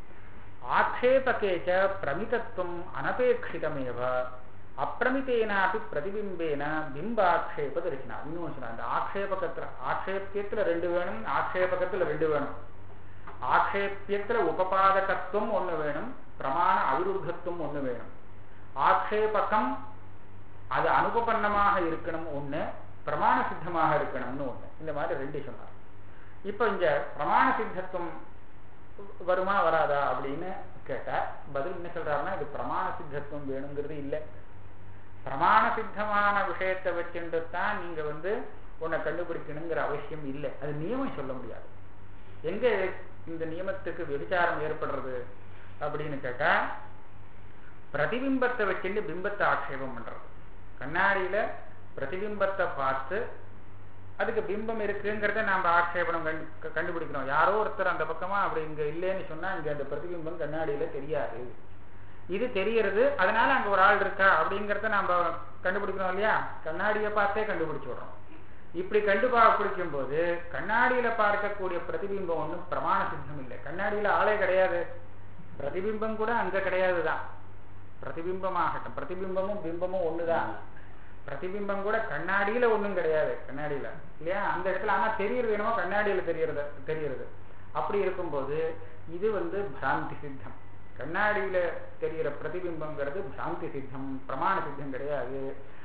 ஆக்ஷேபகேச்ச பிரமிதத்துவம் அனபேட்சிதமேவ அப்பிரமித்தேனாப்பி பிரதிபிம்பேன பிம்பாட்சேப தரிசனா இன்னும் சொன்னா இந்த ஆக்ஷேபகத்துல ஆக்ஷேபியத்துல ரெண்டு வேணும் ஆக்ஷேபகத்துல ரெண்டு வேணும் ஆக்ஷேபியத்துல உபபாதகத்துவம் ஒண்ணு வேணும் பிரமாண அவிருத்தத்துவம் ஒண்ணு வேணும் ஆக்ஷேபகம் அது அனுபபன்னமாக இருக்கணும் ஒண்ணு பிரமாண சித்தமாக இருக்கணும்னு ஒண்ணு இந்த மாதிரி ரெண்டு சொன்னார் இப்ப இங்க பிரமாண சித்தத்துவம் வருமா வராதா அப்படின்னு கேட்டா பதில் என்ன சொல்றாருன்னா இது பிரமாண சித்தத்துவம் வேணுங்கிறது இல்லை பிரமாண சித்தமான விஷயத்தை வச்சுட்டு தான் நீங்க வந்து உன்னை கண்டுபிடிக்கணுங்கிற அவசியம் இல்லை அது நியமம் சொல்ல முடியாது எங்க இந்த நியமத்துக்கு விபச்சாரம் ஏற்படுறது அப்படின்னு கேட்டா பிரதிபிம்பத்தை வச்சுட்டு பிம்பத்தை ஆட்சேபம் பண்றது கண்ணாடியில பிரதிபிம்பத்தை பார்த்து அதுக்கு பிம்பம் இருக்குங்கிறத நாம ஆட்சேபனம் கண்டு கண்டுபிடிக்கிறோம் யாரோ ஒருத்தர் அந்த பக்கமா அப்படி இங்க இல்லைன்னு சொன்னா இங்க அந்த பிரதிபிம்பம் கண்ணாடியில தெரியாது இது தெரியறது அதனால அங்க ஒரு ஆள் இருக்கா அப்படிங்கறத நாம கண்டுபிடிக்கிறோம் இல்லையா கண்ணாடியை பார்த்தே கண்டுபிடிச்சு விடுறோம் இப்படி கண்டுபா பிடிக்கும் போது கண்ணாடியில பார்க்கக்கூடிய பிரதிபிம்பம் ஒண்ணும் பிரமாண சித்தம் இல்லை கண்ணாடியில ஆளே கிடையாது பிரதிபிம்பம் கூட அங்க கிடையாதுதான் பிரதிபிம்பமாகட்டும் பிரதிபிம்பமும் பிம்பமும் ஒண்ணுதான் பிரதிபிம்பம் கூட கண்ணாடியில ஒண்ணும் கிடையாது கண்ணாடியில இல்லையா அந்த இடத்துல ஆனா தெரியறது என்னமோ கண்ணாடியில தெரியறது தெரியறது அப்படி இருக்கும்போது இது வந்து பிராந்தி சித்தம் கண்ணாடியில தெரிகிற பிரதிபிம்பங்கிறது பிராந்தி சித்தம் பிரமாண சித்தம் கிடையாது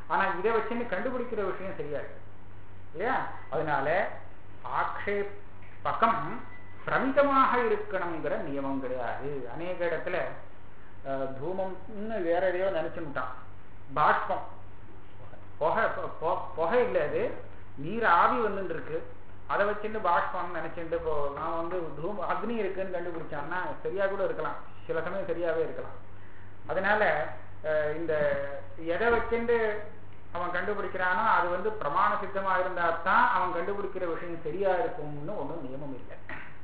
ஆனா இதை வச்சுன்னு கண்டுபிடிக்கிற விஷயம் சரியா இருக்கு இல்லையா அதனால ஆக்ஷேபகம் பிரமிதமாக இருக்கணுங்கிற நியமம் கிடையாது அநேக இடத்துல அஹ், தூமம்னு வேற எதையோ நினைச்சுட்டான் பாஷ்பம் புகை பொ- பொ- புகை இல்லை அது நீர் ஆவி வந்துட்டு இருக்கு அதை வச்சுட்டு பாஷ்பம்னு நினைச்சுட்டு இப்போ நான் வந்து தூம் அக்னி இருக்குன்னு கண்டுபிடிச்சான்னா சரியா கூட இருக்கலாம் சில சமயம் சரியாவே இருக்கலாம் அதனால அஹ், இந்த எதை வச்சுட்டு அவன் கண்டுபிடிக்கிறானோ அது வந்து பிரமாண சித்தமா இருந்தா தான் அவன் கண்டுபிடிக்கிற விஷயம் சரியா இருக்கும்னு ஒண்ணும் நியமம் இல்லை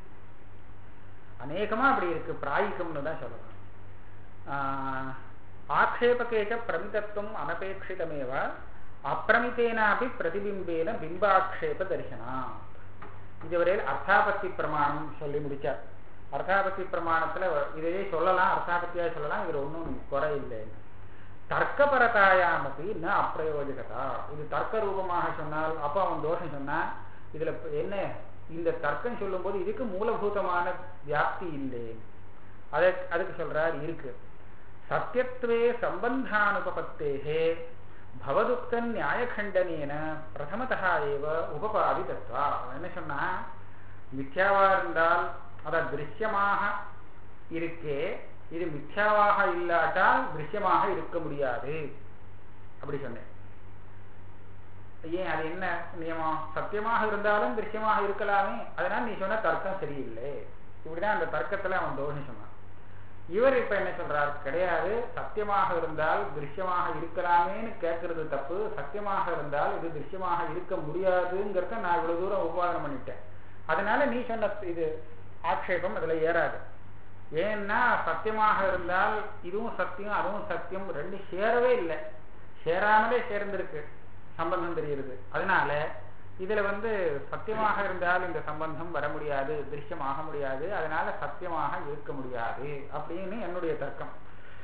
அநேகமா அப்படி இருக்கு பிராயிகம்னு தான் சொல்லலாம் ஆஹ், ஆக்ஷேபகேச்ச பிரமிதத்துவம் அனபேட்சிதமேவ அப்பிரமித்தேனாபி பிரதிபிம்பேன பிம்பாக்ஷேப தரிசனா இதுவரையில் அர்த்தாபத்தி பிரமாணம் சொல்லி முடிச்சார் அர்த்தாபத்தி பிரமாணத்துல இதையே சொல்லலாம் அர்த்தாபத்தியா சொல்லலாம் இதுல ஒன்றும் குறை இல்லை தர்க்கபரதாயாமப்பி ந அப்பிரயோஜகதா இது தர்க்க ரூபமாக சொன்னால் அப்ப அவன் தோஷம் சொன்னா இதுல என்ன இந்த தர்க்கம் சொல்லும்போது இதுக்கு மூலபூதமான வியாப்தி இல்லை அதை அதுக்கு சொல்றார் இருக்கு சத்தியத்துவே சம்பந்தானுபபத்தேகே பவதுக்த நியாயகண்டனேன பிரதமதா ஏவ உபபாதி தத்வா அவன் என்ன சொன்னா மித்யாவா இருந்தால் அத திருஷ்யமாக இருக்கே இது மித்யாவாக இல்லாட்டால் திருஷ்யமாக இருக்க முடியாது அப்படி சொன்னேன் ஏன் அது என்ன நியமம் சத்தியமாக இருந்தாலும் திருஷ்யமாக இருக்கலாமே அதனால நீ சொன்ன தர்க்கம் சரியில்லை இப்படிதான் அந்த தர்க்கத்துல அவன் தோஷம் சொன்னான் இவர் இப்ப என்ன சொல்றார் கிடையாது சத்தியமாக இருந்தால் திருஷ்யமாக இருக்கலாமேன்னு கேட்கறது தப்பு சத்தியமாக இருந்தால் இது திருஷ்யமாக இருக்க முடியாதுங்கிறத நான் இவ்வளவு தூரம் உபாதனம் பண்ணிட்டேன் அதனால நீ சொன்ன இது ஆக்ஷேபம் அதுல ஏறாது ஏன்னா சத்தியமாக இருந்தால் இதுவும் சத்தியம் அதுவும் சத்தியம் ரெண்டு சேரவே இல்லை சேராமலே சேர்ந்திருக்கு சம்பந்தம் தெரியுது அதனால இதுல வந்து சத்தியமாக இருந்தால் இந்த சம்பந்தம் வர முடியாது திருஷ்யமாக முடியாது அதனால சத்தியமாக இருக்க முடியாது அப்படின்னு என்னுடைய தர்க்கம்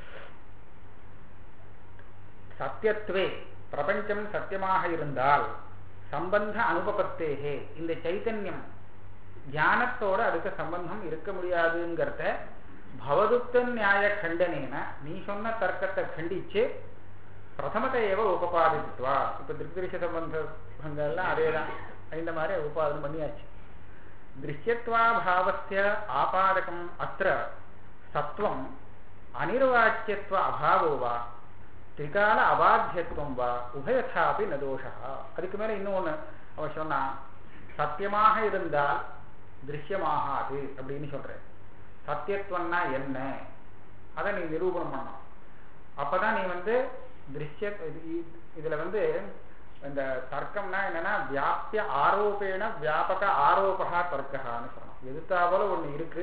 சத்தியத்துவே பிரபஞ்சம் சத்தியமாக இருந்தால் சம்பந்த அனுபபத்தேகே இந்த சைத்தன்யம் ஞானத்தோட அதுக்கு சம்பந்தம் இருக்க முடியாதுங்கிறத பவதுத்த நியாய கண்டனேன நீ சொன்ன தர்க்கத்தை கண்டிச்சு பிரதமத்தை ஏவ உபபாதித்துவா இப்ப திருப்திருஷ சம்பந்தங்கள்லாம் அதேதான் இந்த மாதிரி உபாதனம் பண்ணியாச்சு திருஷ்யத்வாபாவஸ்ய ஆபாதகம் அத்திர சத்வம் அனிர்வாச்சியத்துவ அபாவோ வா திரிகால அபாத்தியத்துவம் வா உபயதாபி நதோஷா அதுக்கு மேல இன்னொன்னு அவன் சொன்னான் சத்தியமாக இருந்தால் திருஷ்யமாகாது அப்படின்னு சொல்றேன் சத்தியத்துவம்னா என்ன அதை நீ நிரூபணம் பண்ணணும் அப்பதான் நீ வந்து திருஷ்ய இது- இதுல வந்து இந்த தர்க்கம்னா என்னன்னா வியாபிய ஆரோபேன வியாபக ஆரோபகா தர்க்ககான்னு சொல்லணும் எதிர்த்தாவல ஒண்ணு இருக்கு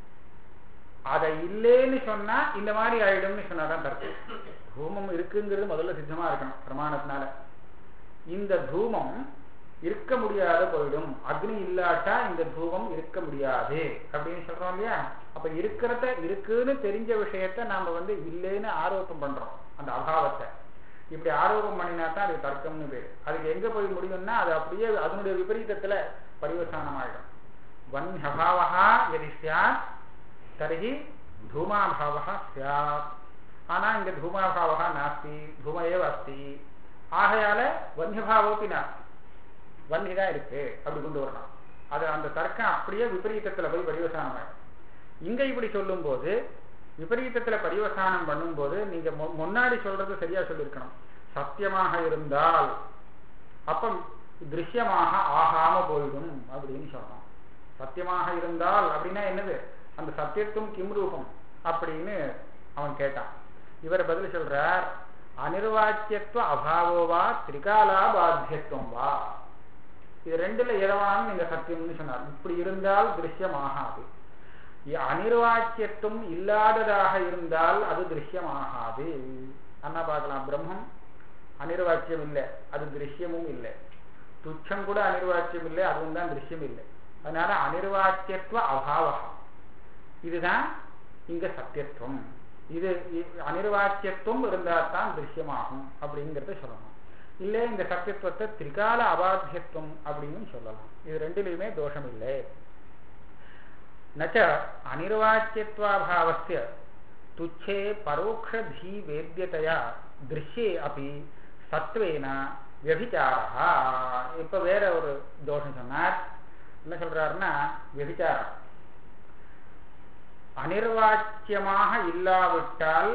அதை இல்லைன்னு சொன்னா இந்த மாதிரி ஆயிடும்னு சொன்னாதான் தர்க்கம் தூமம் இருக்குங்கிறது முதல்ல சித்தமா இருக்கணும் பிரமாணத்தினால இந்த தூமம் இருக்க முடியாத போயிடும் அக்னி இல்லாட்டா இந்த தூமம் இருக்க முடியாது அப்படின்னு சொல்றோம் இல்லையா அப்ப இருக்கிறத இருக்குன்னு தெரிஞ்ச விஷயத்த நாம வந்து இல்லைன்னு ஆரோப்பம் பண்றோம் அந்த அபாவத்தை இப்படி ஆரோபம் பண்ணினா தான் அது தர்க்கம்னு பேரு அதுக்கு எங்க போய் முடியும்னா அது அப்படியே அதனுடைய விபரீதத்துல பரிவசானம் ஆயிடும் வன் அபாவா எதி சியாத் தர்ஹி தூமாபாவா சியாத் ஆனா இங்க தூமாபாவா நாஸ்தி தூம ஏவ அஸ்தி ஆகையால வன்யபாவோப்பி நாஸ்தி வன்னி தான் இருக்கு அப்படி கொண்டு வரணும் அது அந்த தர்க்கம் அப்படியே விபரீதத்துல போய் பரிவசானம் ஆயிடும் இங்க இப்படி சொல்லும்போது விபரீதத்துல பரிவசானம் பண்ணும்போது நீங்க மு- முன்னாடி சொல்றது சரியா சொல்லியிருக்கணும் சத்தியமாக இருந்தால் அப்ப திருஷ்யமாக ஆகாம போயிடும் அப்படின்னு சொல்லணும் சத்தியமாக இருந்தால் அப்படின்னா என்னது அந்த சத்தியத்துவம் கிம் ரூபம் அப்படின்னு அவன் கேட்டான் இவர் பதில் சொல்றார் அனிர்வாச்சியத்துவ அபாவோவா திரிகாலா பாத்தியத்துவம் வா இது ரெண்டுல எதவானும் நீங்க சத்தியம்னு சொன்னார் இப்படி இருந்தால் திருஷ்யமாகாது இ- அனிர்வாச்சியத்துவம் இல்லாததாக இருந்தால் அது திருஷ்யமாகாது அண்ணா பார்க்கலாம் பிரம்மம் அனிர்வாச்சியம் இல்லை அது திருஷ்யமும் இல்லை துச்சம் கூட அனிர்வாச்சியம் இல்லை அதுவும் தான் திருஷ்யம் இல்லை அதனால அனிர்வாச்சியத்துவ அபாவம் இதுதான் இங்க சத்தியத்துவம் இது இ- அனிர்வாச்சியத்துவம் இருந்தால் தான் திருஷ்யமாகும் அப்படிங்கிறத சொல்லணும் இல்லை இந்த சத்தியத்துவத்தை திரிகால அபாத்தியத்துவம் அப்படின்னு சொல்லலாம் இது ரெண்டுலையுமே தோஷம் இல்லை நச்ச அனிர்வாச்சியத்வாபாவஸ்ய துச்சே பரோக்ஷதி வேத்தியதையா திருஷ்யே அப்படி சத்வேன வியபிச்சாரா இப்ப வேற ஒரு தோஷம் சொன்னார் என்ன சொல்றாருன்னா வியபிச்சாரம் அனிர்வாச்சியமாக இல்லாவிட்டால்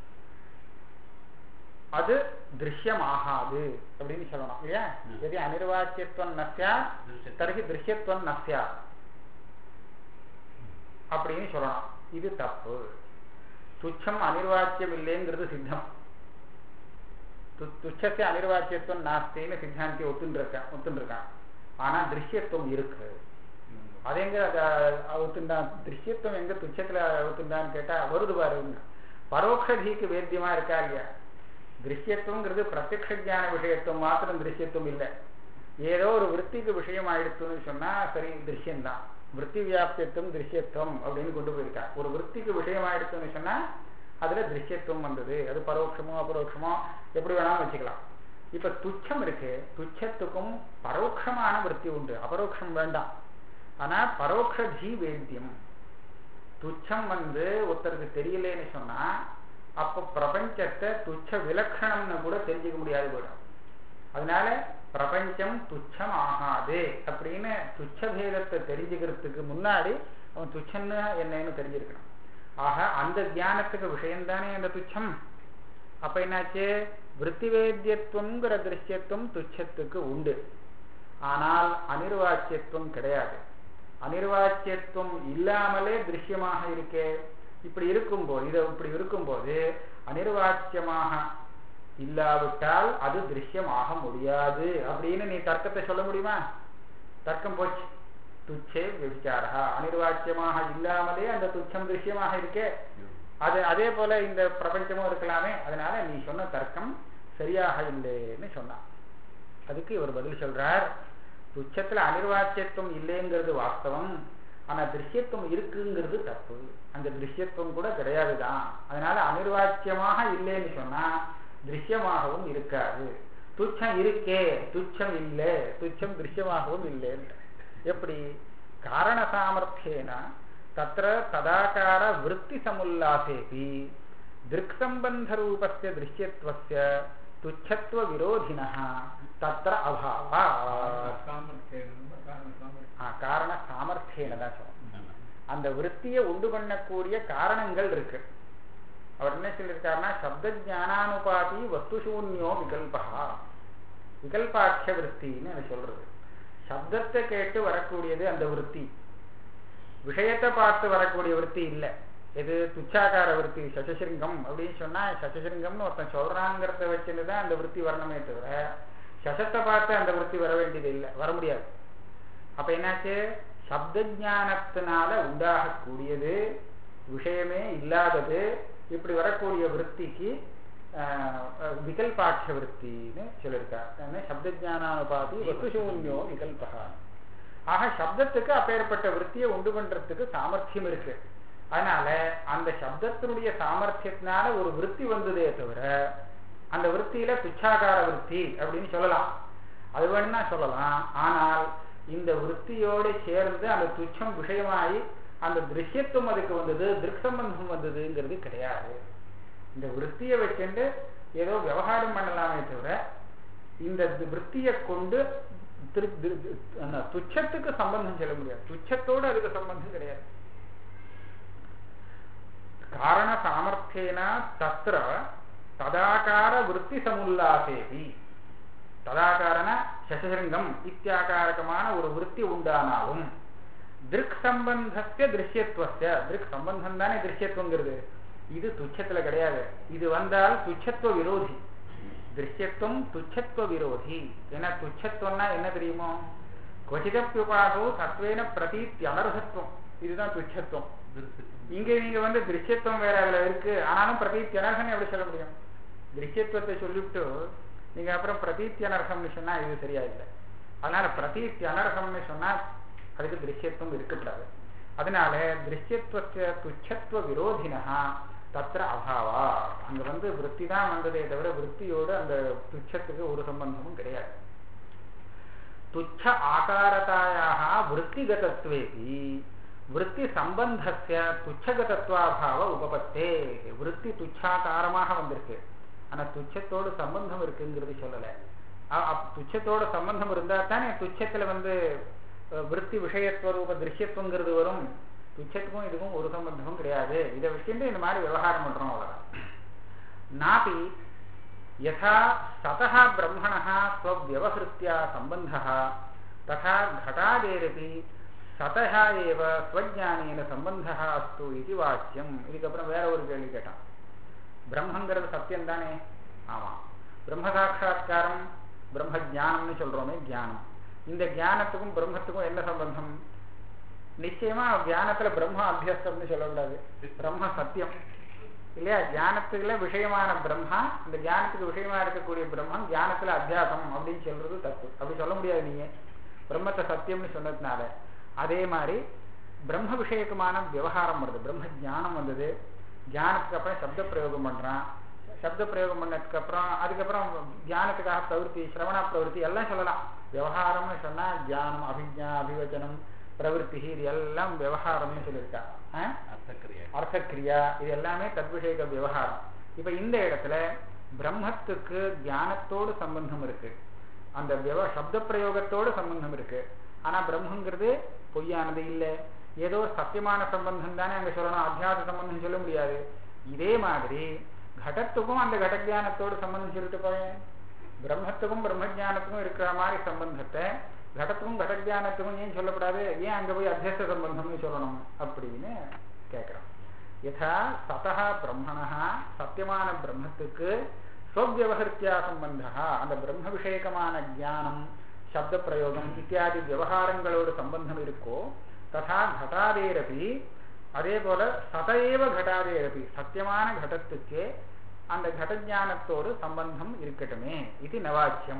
அது திருஷ்யமாகாது அப்படின்னு சொல்லணும் இல்லையா ம். எது அனிர்வாச்சியத்துவம் நஸ்யா திருஷ்யத்துவம். தர்ஹி திருஷ்யத்துவம் நஸ்யா அப்படின்னு சொல்லணும் இது தப்பு துச்சம் அனிர்வாச்சியம் இல்லைங்கிறது சித்தம் து- துச்சத்தை அனிர்வாச்சியத்துவம் நாஸ்தின்னு சித்தாந்தி ஒத்துன்னு இருக்கான் ஒத்துன்னு இருக்கான் ஆனா திருஷ்யத்துவம் இருக்கு அது எங்க ஒத்துண்டான் திருஷ்யத்துவம் எங்க துச்சத்துல ஒத்துண்டான்னு கேட்டா வருது பாருங்க பரோக்ஷதிக்கு வேத்தியமா இருக்கா இல்லையா திருஷ்யத்துவங்கிறது பிரத்யக்ஷ ஞான விஷயத்துவம் மாத்திரம் திருஷ்யத்துவம் இல்லை ஏதோ ஒரு விற்பிக்கு விஷயம் ஆயிடுத்துன்னு சொன்னா சரி திருஷ்யம்தான் விற்பி வியாபியத்துவம் திருஷ்யத்துவம் அப்படின்னு கொண்டு போயிருக்கா ஒரு விற்பிக்கு விஷயம் ஆயிடுத்துன்னு சொன்னா அதுல திருஷ்யத்துவம் வந்தது அது பரோட்சமோ அபரோட்சமோ எப்படி வேணாலும் வச்சுக்கலாம் இப்ப துச்சம் இருக்கு துச்சத்துக்கும் பரோட்சமான விற்பி உண்டு அபரோக்ஷம் வேண்டாம் ஆனா பரோட்ச ஜீ வேத்தியம் துச்சம் வந்து ஒருத்தருக்கு தெரியலேன்னு சொன்னா அப்ப பிரபஞ்சத்தை துச்ச விலக்கணம்னு கூட தெரிஞ்சுக்க முடியாது போயிடும் அதனால பிரபஞ்சம் துச்சம் ஆகாது அப்படின்னு துச்ச பேதத்தை தெரிஞ்சுக்கிறதுக்கு முன்னாடி அவன் துச்சன்னு என்னன்னு தெரிஞ்சிருக்கணும் ஆக அந்த ஞானத்துக்கு விஷயம்தானே அந்த துச்சம் அப்ப என்னாச்சு விற்த்திவேத்தியத்துவங்கிற திருஷ்யத்துவம் துச்சத்துக்கு உண்டு ஆனால் அனிர்வாச்சியத்துவம் கிடையாது அனிர்வாச்சியத்துவம் இல்லாமலே திருஷ்யமாக இருக்கே இப்படி இருக்கும்போது இது இப்படி இருக்கும்போது அனிர்வாச்சியமாக இல்லாவிட்டால் அது திருஷ்யமாக முடியாது அப்படின்னு நீ தர்க்கத்தை சொல்ல முடியுமா தர்க்கம் போச்சு துச்சே விபிச்சாரா அனிர்வாச்சியமாக இல்லாமலே அந்த துச்சம் திருஷ்யமாக இருக்கே அது அதே போல இந்த பிரபஞ்சமும் இருக்கலாமே அதனால நீ சொன்ன தர்க்கம் சரியாக இல்லைன்னு சொன்னான் அதுக்கு இவர் பதில் சொல்றார் துச்சத்துல அனிர்வாச்சியத்துவம் இல்லைங்கிறது வாஸ்தவம் ஆனா திருஷ்யத்துவம் இருக்குங்கிறது தப்பு அங்க திருஷ்யத்துவம் கூட கிடையாதுதான் அதனால அனிர்வாச்சியமாக இல்லைன்னு சொன்னா திருஷ்யமாகவும் இருக்காது துச்சம் இருக்கே துச்சம் இல்லை துச்சம் திருஷ்யமாகவும் இல்லை எப்படி காரண சாமர்த்தியேன தத்திர ததாகார விற்பி சமுல்லாசேபி திருக் சம்பந்த ரூபஸ்ய திருஷ்யத்துவஸ்ய துச்சத்துவ விரோதின தத்திர அபாவா காரண சாமர்த்தியன தான் சொல்லணும் அந்த விற்த்தியை உண்டு பண்ணக்கூடிய காரணங்கள் இருக்கு அவர் என்ன சொல்லியிருக்காருன்னா சப்த ஜானானுபாதி வஸ்துசூன்யோ விகல்பா விகல்பாட்ச விற்த்தின்னு எனக்கு சொல்றது சப்தத்தை கேட்டு வரக்கூடியது அந்த விற்பி விஷயத்தை பார்த்து வரக்கூடிய விற்பி இல்லை எது துச்சாகார விற்பி சசசிருங்கம் அப்படின்னு சொன்னா சசசிருங்கம்னு ஒருத்தன் சொல்றாங்கிறத வச்சுன்னு தான் அந்த விற்பி வரணுமே தவிர சசத்தை பார்த்து அந்த விற்பி வர வேண்டியது இல்லை வர முடியாது அப்ப என்னாச்சு சப்த ஜானத்தினால உண்டாகக்கூடியது விஷயமே இல்லாதது இப்படி வரக்கூடிய விற்பிக்கு விகல்பாட்ச விற்பின்னு சொல்லியிருக்கார் சப்த ஜானானுபாதி வசுசூன்யோ விகல்பா ஆக சப்தத்துக்கு அப்பேற்பட்ட விற்த்தியை உண்டு பண்றதுக்கு சாமர்த்தியம் இருக்கு அதனால அந்த சப்தத்தினுடைய சாமர்த்தியத்தினால ஒரு விற்பி வந்ததே தவிர அந்த விற்த்தியில துச்சாகார விற்பி அப்படின்னு சொல்லலாம் அது வேணும்னா சொல்லலாம் ஆனால் இந்த விற்த்தியோடு சேர்ந்து அந்த துச்சம் விஷயமாயி அந்த திருஷ்யத்துவம் அதுக்கு வந்தது திருக் சம்பந்தம் வந்ததுங்கிறது கிடையாது இந்த விற்த்தியை வச்சுட்டு ஏதோ விவகாரம் பண்ணலாமே தவிர இந்த விற்த்தியை கொண்டு திரு துச்சத்துக்கு சம்பந்தம் சொல்ல முடியாது துச்சத்தோடு அதுக்கு சம்பந்தம் கிடையாது காரண சாமர்த்தியன தத்திர ததாகார விற்பி சமுல்லாசேபி ததாகாரன சசசிருங்கம் இத்தியாகாரகமான ஒரு விற்பி உண்டானாலும் திருக் சம்பந்தஸ்ய திருஷ்யத்துவஸ்ய திருக் சம்பந்தம் தானே திருஷ்யத்துவங்கிறது இது துச்சத்துல கிடையாது இது வந்தால் துச்சத்துவ விரோதி திருஷ்யத்துவம் துச்சத்துவ விரோதி ஏன்னா துச்சத்துவம்னா என்ன தெரியுமோ கொச்சிதப்பியுபாகோ சத்வேன பிரதீத்தி அனர்ஹத்துவம் இதுதான் துச்சத்துவம் இங்க நீங்க வந்து திருஷ்யத்துவம் வேற அதுல இருக்கு ஆனாலும் பிரதீத்தி அனர்ஹம் எப்படி சொல்ல முடியும் திருஷ்யத்துவத்தை சொல்லிவிட்டு நீங்க அப்புறம் பிரதீத்தி அனர்ஹம்னு சொன்னா இது சரியா இல்லை அதனால பிரதீத்தி அனர்ஹம்னு சொன்னா அதுக்கு திருஷ்யத்துவம் இருக்கக்கூடாது அதனால திருஷ்யத்துவ துச்சத்துவ விரோதினா தத்திர அபாவா அங்க வந்து விற்பி தான் வந்ததே தவிர விற்பியோடு அந்த துச்சத்துக்கு ஒரு சம்பந்தமும் கிடையாது துச்ச ஆகாரதாயாக விற்த்திகதத்வேபி விற்பி சம்பந்தஸ்ய துச்சகதத்வாபாவ உபபத்தே விற்பி துச்சாகாரமாக வந்திருக்கு ஆனா துச்சத்தோடு சம்பந்தம் இருக்குங்கிறது சொல்லலை அ- அப்- துச்சத்தோட சம்பந்தம் இருந்தா தானே துச்சத்துல வந்து அஹ், விருத்தி விஷயத்துவரூப திருஷ்யத்துவங்கிறது வரும் துச்சத்துக்கும் இதுக்கும் ஒரு சம்பந்தமும் கிடையாது இதை வச்சுட்டு இந்த மாதிரி விவகாரம் பண்றோம் அவ்வளவுதான் நாபி யதா சதः பிரம்மணः ஸ்வவியவஹிருத்யா சம்பந்தः ததா घटादेरपि சதः ஏவ ஸ்வஜானேன சம்பந்தः அஸ்து இது வாக்கியம் இதுக்கப்புறம் வேற ஒரு கேள்வி கேட்டான் பிரம்மங்கிறது சத்தியம் தானே ஆமா பிரம்ம சாட்சா்காரம் பிரம்ம ஜானம்னு சொல்றோமே தியானம் இந்த ஞானத்துக்கும் பிரம்மத்துக்கும் என்ன சம்பந்தம் நிச்சயமா தியானத்துல பிரம்ம அத்தியஸ்தம்னு சொல்லக்கூடாது பிரம்ம சத்தியம் இல்லையா ஞானத்துல விஷயமான பிரம்மா இந்த ஞானத்துக்கு விஷயமா இருக்கக்கூடிய பிரம்மம் ஞானத்துல அத்தியாசம் அப்படின்னு சொல்றது தப்பு அப்படி சொல்ல முடியாது நீங்க பிரம்மத்தை சத்தியம்னு சொன்னதுனால அதே மாதிரி பிரம்ம விஷயக்கமான விவகாரம் வருது பிரம்ம ஞானம் வந்தது ஞானத்துக்கு அப்புறம் சப்த பிரயோகம் பண்றான் சப்த பிரயோகம் பண்ணதுக்கு அப்புறம் அதுக்கப்புறம் தியானத்துக்காக பிரவருத்தி சிரவண பிரவருத்தி எல்லாம் சொல்லலாம் விவகாரம்னு சொன்னா தியானம் அபிஜா அபிவச்சனம் பிரவருத்தி இது எல்லாம் விவகாரம்னு சொல்லியிருக்கா ஆ? அர்த்தக்கிரியா அர்த்தக்கிரியா இது எல்லாமே தத்விஷேக விவகாரம் இப்ப இந்த இடத்துல பிரம்மத்துக்கு தியானத்தோடு சம்பந்தம் இருக்கு அந்த விவ சப்த பிரயோகத்தோடு சம்பந்தம் இருக்கு ஆனா பிரம்மங்கிறது பொய்யானது இல்லை ஏதோ சத்தியமான சம்பந்தம் தானே அங்க சொல்லணும் அத்தியாச சம்பந்தம் சொல்ல முடியாது இதே மாதிரி கடத்துக்கும் அந்த கடஜானத்தோடு சம்பந்தம் சொல்லிட்டு போயேன் பிரம்மத்துக்கும் பிரம்மஜானத்துக்கும் இருக்கிற மாதிரி சம்பந்தத்தை கடத்துக்கும் கடஜானத்துக்கும் ஏன் சொல்லக்கூடாது ஏன் அங்க போய் அத்தியஸ்த சம்பந்தம்னு சொல்லணும் அப்படின்னு கேட்கிறோம் யதா சதா பிரம்மணா சத்தியமான பிரம்மத்துக்கு ஸ்வவியவஹிருத்தியா சம்பந்தா அந்த பிரம்ம விஷயகமான ஞானம் சப்த பிரயோகம் இத்தியாதி விவகாரங்களோடு சம்பந்தம் இருக்கோ ததா घटादेरपि அதே போல சதையேவ घटादेरपि சத்தியமான கடத்துக்கு அந்த கடஞானத்தோடு சம்பந்தம் இருக்கட்டுமே இது நவாச்சியம்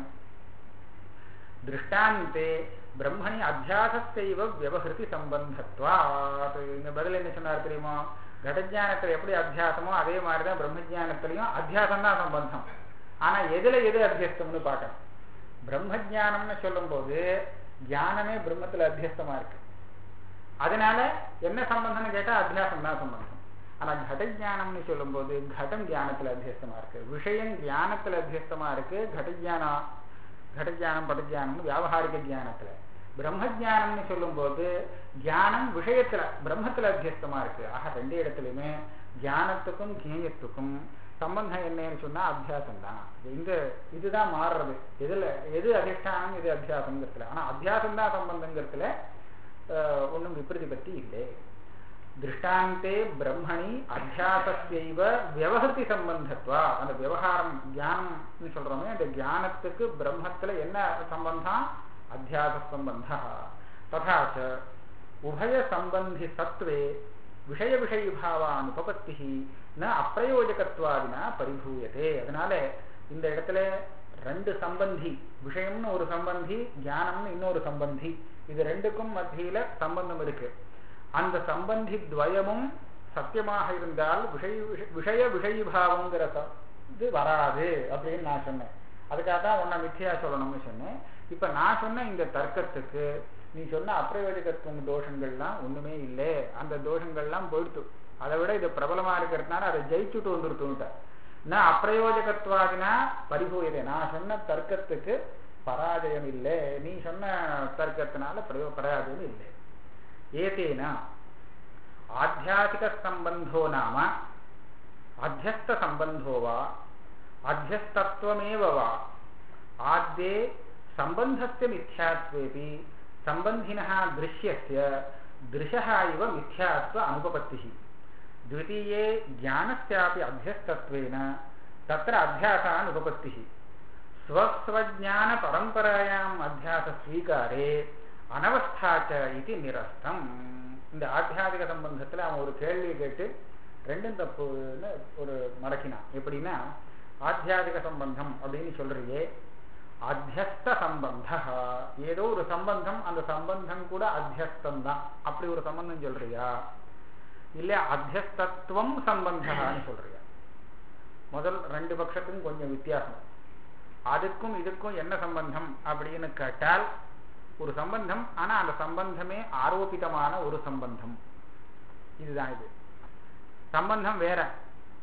திருஷ்டாந்தே பிரம்மணி அத்தியாசத்தைவ வியவஹிருதி சம்பந்தத்வாத் இந்த பதில் என்ன சொன்னார் தெரியுமா கடஜானத்துல எப்படி அத்தியாசமோ அதே மாதிரிதான் பிரம்மஜானத்திலையும் அத்தியாசம் தான் சம்பந்தம் ஆனா எதுல எது அத்தியஸ்தம்னு பார்க்கணும் பிரம்மஜானம்னு சொல்லும்போது ஞானமே பிரம்மத்துல அத்தியஸ்தமா இருக்கு அதனால என்ன சம்பந்தம்னு கேட்டா அத்தியாசம் தான் சம்பந்தம் ஆனா கடஜானம்னு சொல்லும்போது கடம் தியானத்துல அத்தியஸ்தமா இருக்கு விஷயம் தியானத்துல அத்தியஸ்தமா இருக்கு கடஜானம் கடஜானம் படஜானம்னு வியாபகாரிக தியானத்துல பிரம்மஜானம்னு சொல்லும்போது தியானம் விஷயத்துல பிரம்மத்துல அத்தியஸ்தமா இருக்கு ஆக ரெண்டு இடத்துலயுமே தியானத்துக்கும் ஜேயத்துக்கும் சம்பந்தம் என்னன்னு சொன்னா அத்தியாசம் தான் இந்த இதுதான் மாறுறது எதுல எது அதிஷ்டானம் எது அத்தியாசம்ங்கிறதுல ஆனா அத்தியாசம் தான் சம்பந்தங்கிறதுல ஒன்றும் விபரீதி பற்றி இல்லை திருஷ்டாந்தே பிரம்மணி அத்தியாசத்தைவ வியவஹதி சம்பந்தத்வா அந்த விவகாரம் தியானம்னு சொல்றோமே அந்த தியானத்துக்கு பிரம்மத்துல என்ன சம்பந்தம் அத்தியாச சம்பந்த ததா ச உபய சம்பந்தி சத்வே விஷய விஷயபாவான் உபபத்தி ந அப்பிரயோஜகத்வாதினா பரிபூயத்தே அதனால இந்த இடத்துல ரெண்டு சம்பந்தி விஷயம்னு ஒரு சம்பந்தி ஞானம்னு இன்னொரு சம்பந்தி இது ரெண்டுக்கும் மத்தியில சம்பந்தம் இருக்கு அந்த சம்பந்தி துவயமும் சத்தியமாக இருந்தால் விஷய விஷய விஷயபாவங்கிற ச- இது வராது அப்படின்னு நான் சொன்னேன் அதுக்காக தான் உன்னை மித்தியா சொல்லணும்னு சொன்னேன் இப்ப நான் சொன்ன இந்த தர்க்கத்துக்கு நீ சொன்ன அப்பிரயோஜகத்துவம் தோஷங்கள்லாம் ஒண்ணுமே இல்லை அந்த தோஷங்கள்லாம் போயிடுத்து அதை விட இது பிரபலமா இருக்கிறதுனால அதை ஜெயிச்சுட்டு வந்துருத்துட்ட நான் அப்பிரயோஜகத்வாதினா பரிபூயதை நான் சொன்ன தர்க்கத்துக்கு பராஜயம் இல்லை நீ சொன்ன தர்க்கத்தினால பிரயோ பராஜயம் இல்லை ஏதேன ஆத்தியாசிக சம்பந்தோ நாம அத்தியஸ்த சம்பந்தோ வா அத்தியஸ்தத்துவமேவ வா ஆத்யே சம்பந்தஸ்ய மித்யாத்வேபி சம்பந்தினः दृश्यस्य दृशः इव मिथ्यात्व अनुपपत्तिः द्वितीये ज्ञानस्यापि अध्यस्तत्वेन तत्र अध्यासः अनुपपत्तिः स्वस्वज्ञानपरम्परायाम् अध्यासस्वीकारे अनवस्था च इति निरस्तம் இந்த ஆத்தியாதிக சம்பந்தத்துல அவன் ஒரு கேள்வி கேட்டு ரெண்டும் தப்புன்னு ஒரு மடக்கினான் எப்படின்னா ஆத்தியாதிக சம்பந்தம் அப்படின்னு சொல்றியே அத்தியஸ்த சம்பந்த ஏதோ ஒரு சம்பந்தம் அந்த சம்பந்தம் கூட அத்தியஸ்தம் தான் அப்படி ஒரு சம்பந்தம் சொல்றியா இல்ல அத்தியஸ்தத்துவம் சம்பந்தம்னு சொல்றியா முதல் ரெண்டு பட்சத்துக்கும் கொஞ்சம் வித்தியாசம் அதுக்கும் இதுக்கும் என்ன சம்பந்தம் அப்படின்னு கேட்டால் ஒரு சம்பந்தம் ஆனா அந்த சம்பந்தமே ஆரோபிதமான ஒரு சம்பந்தம் இதுதான் இது சம்பந்தம் வேற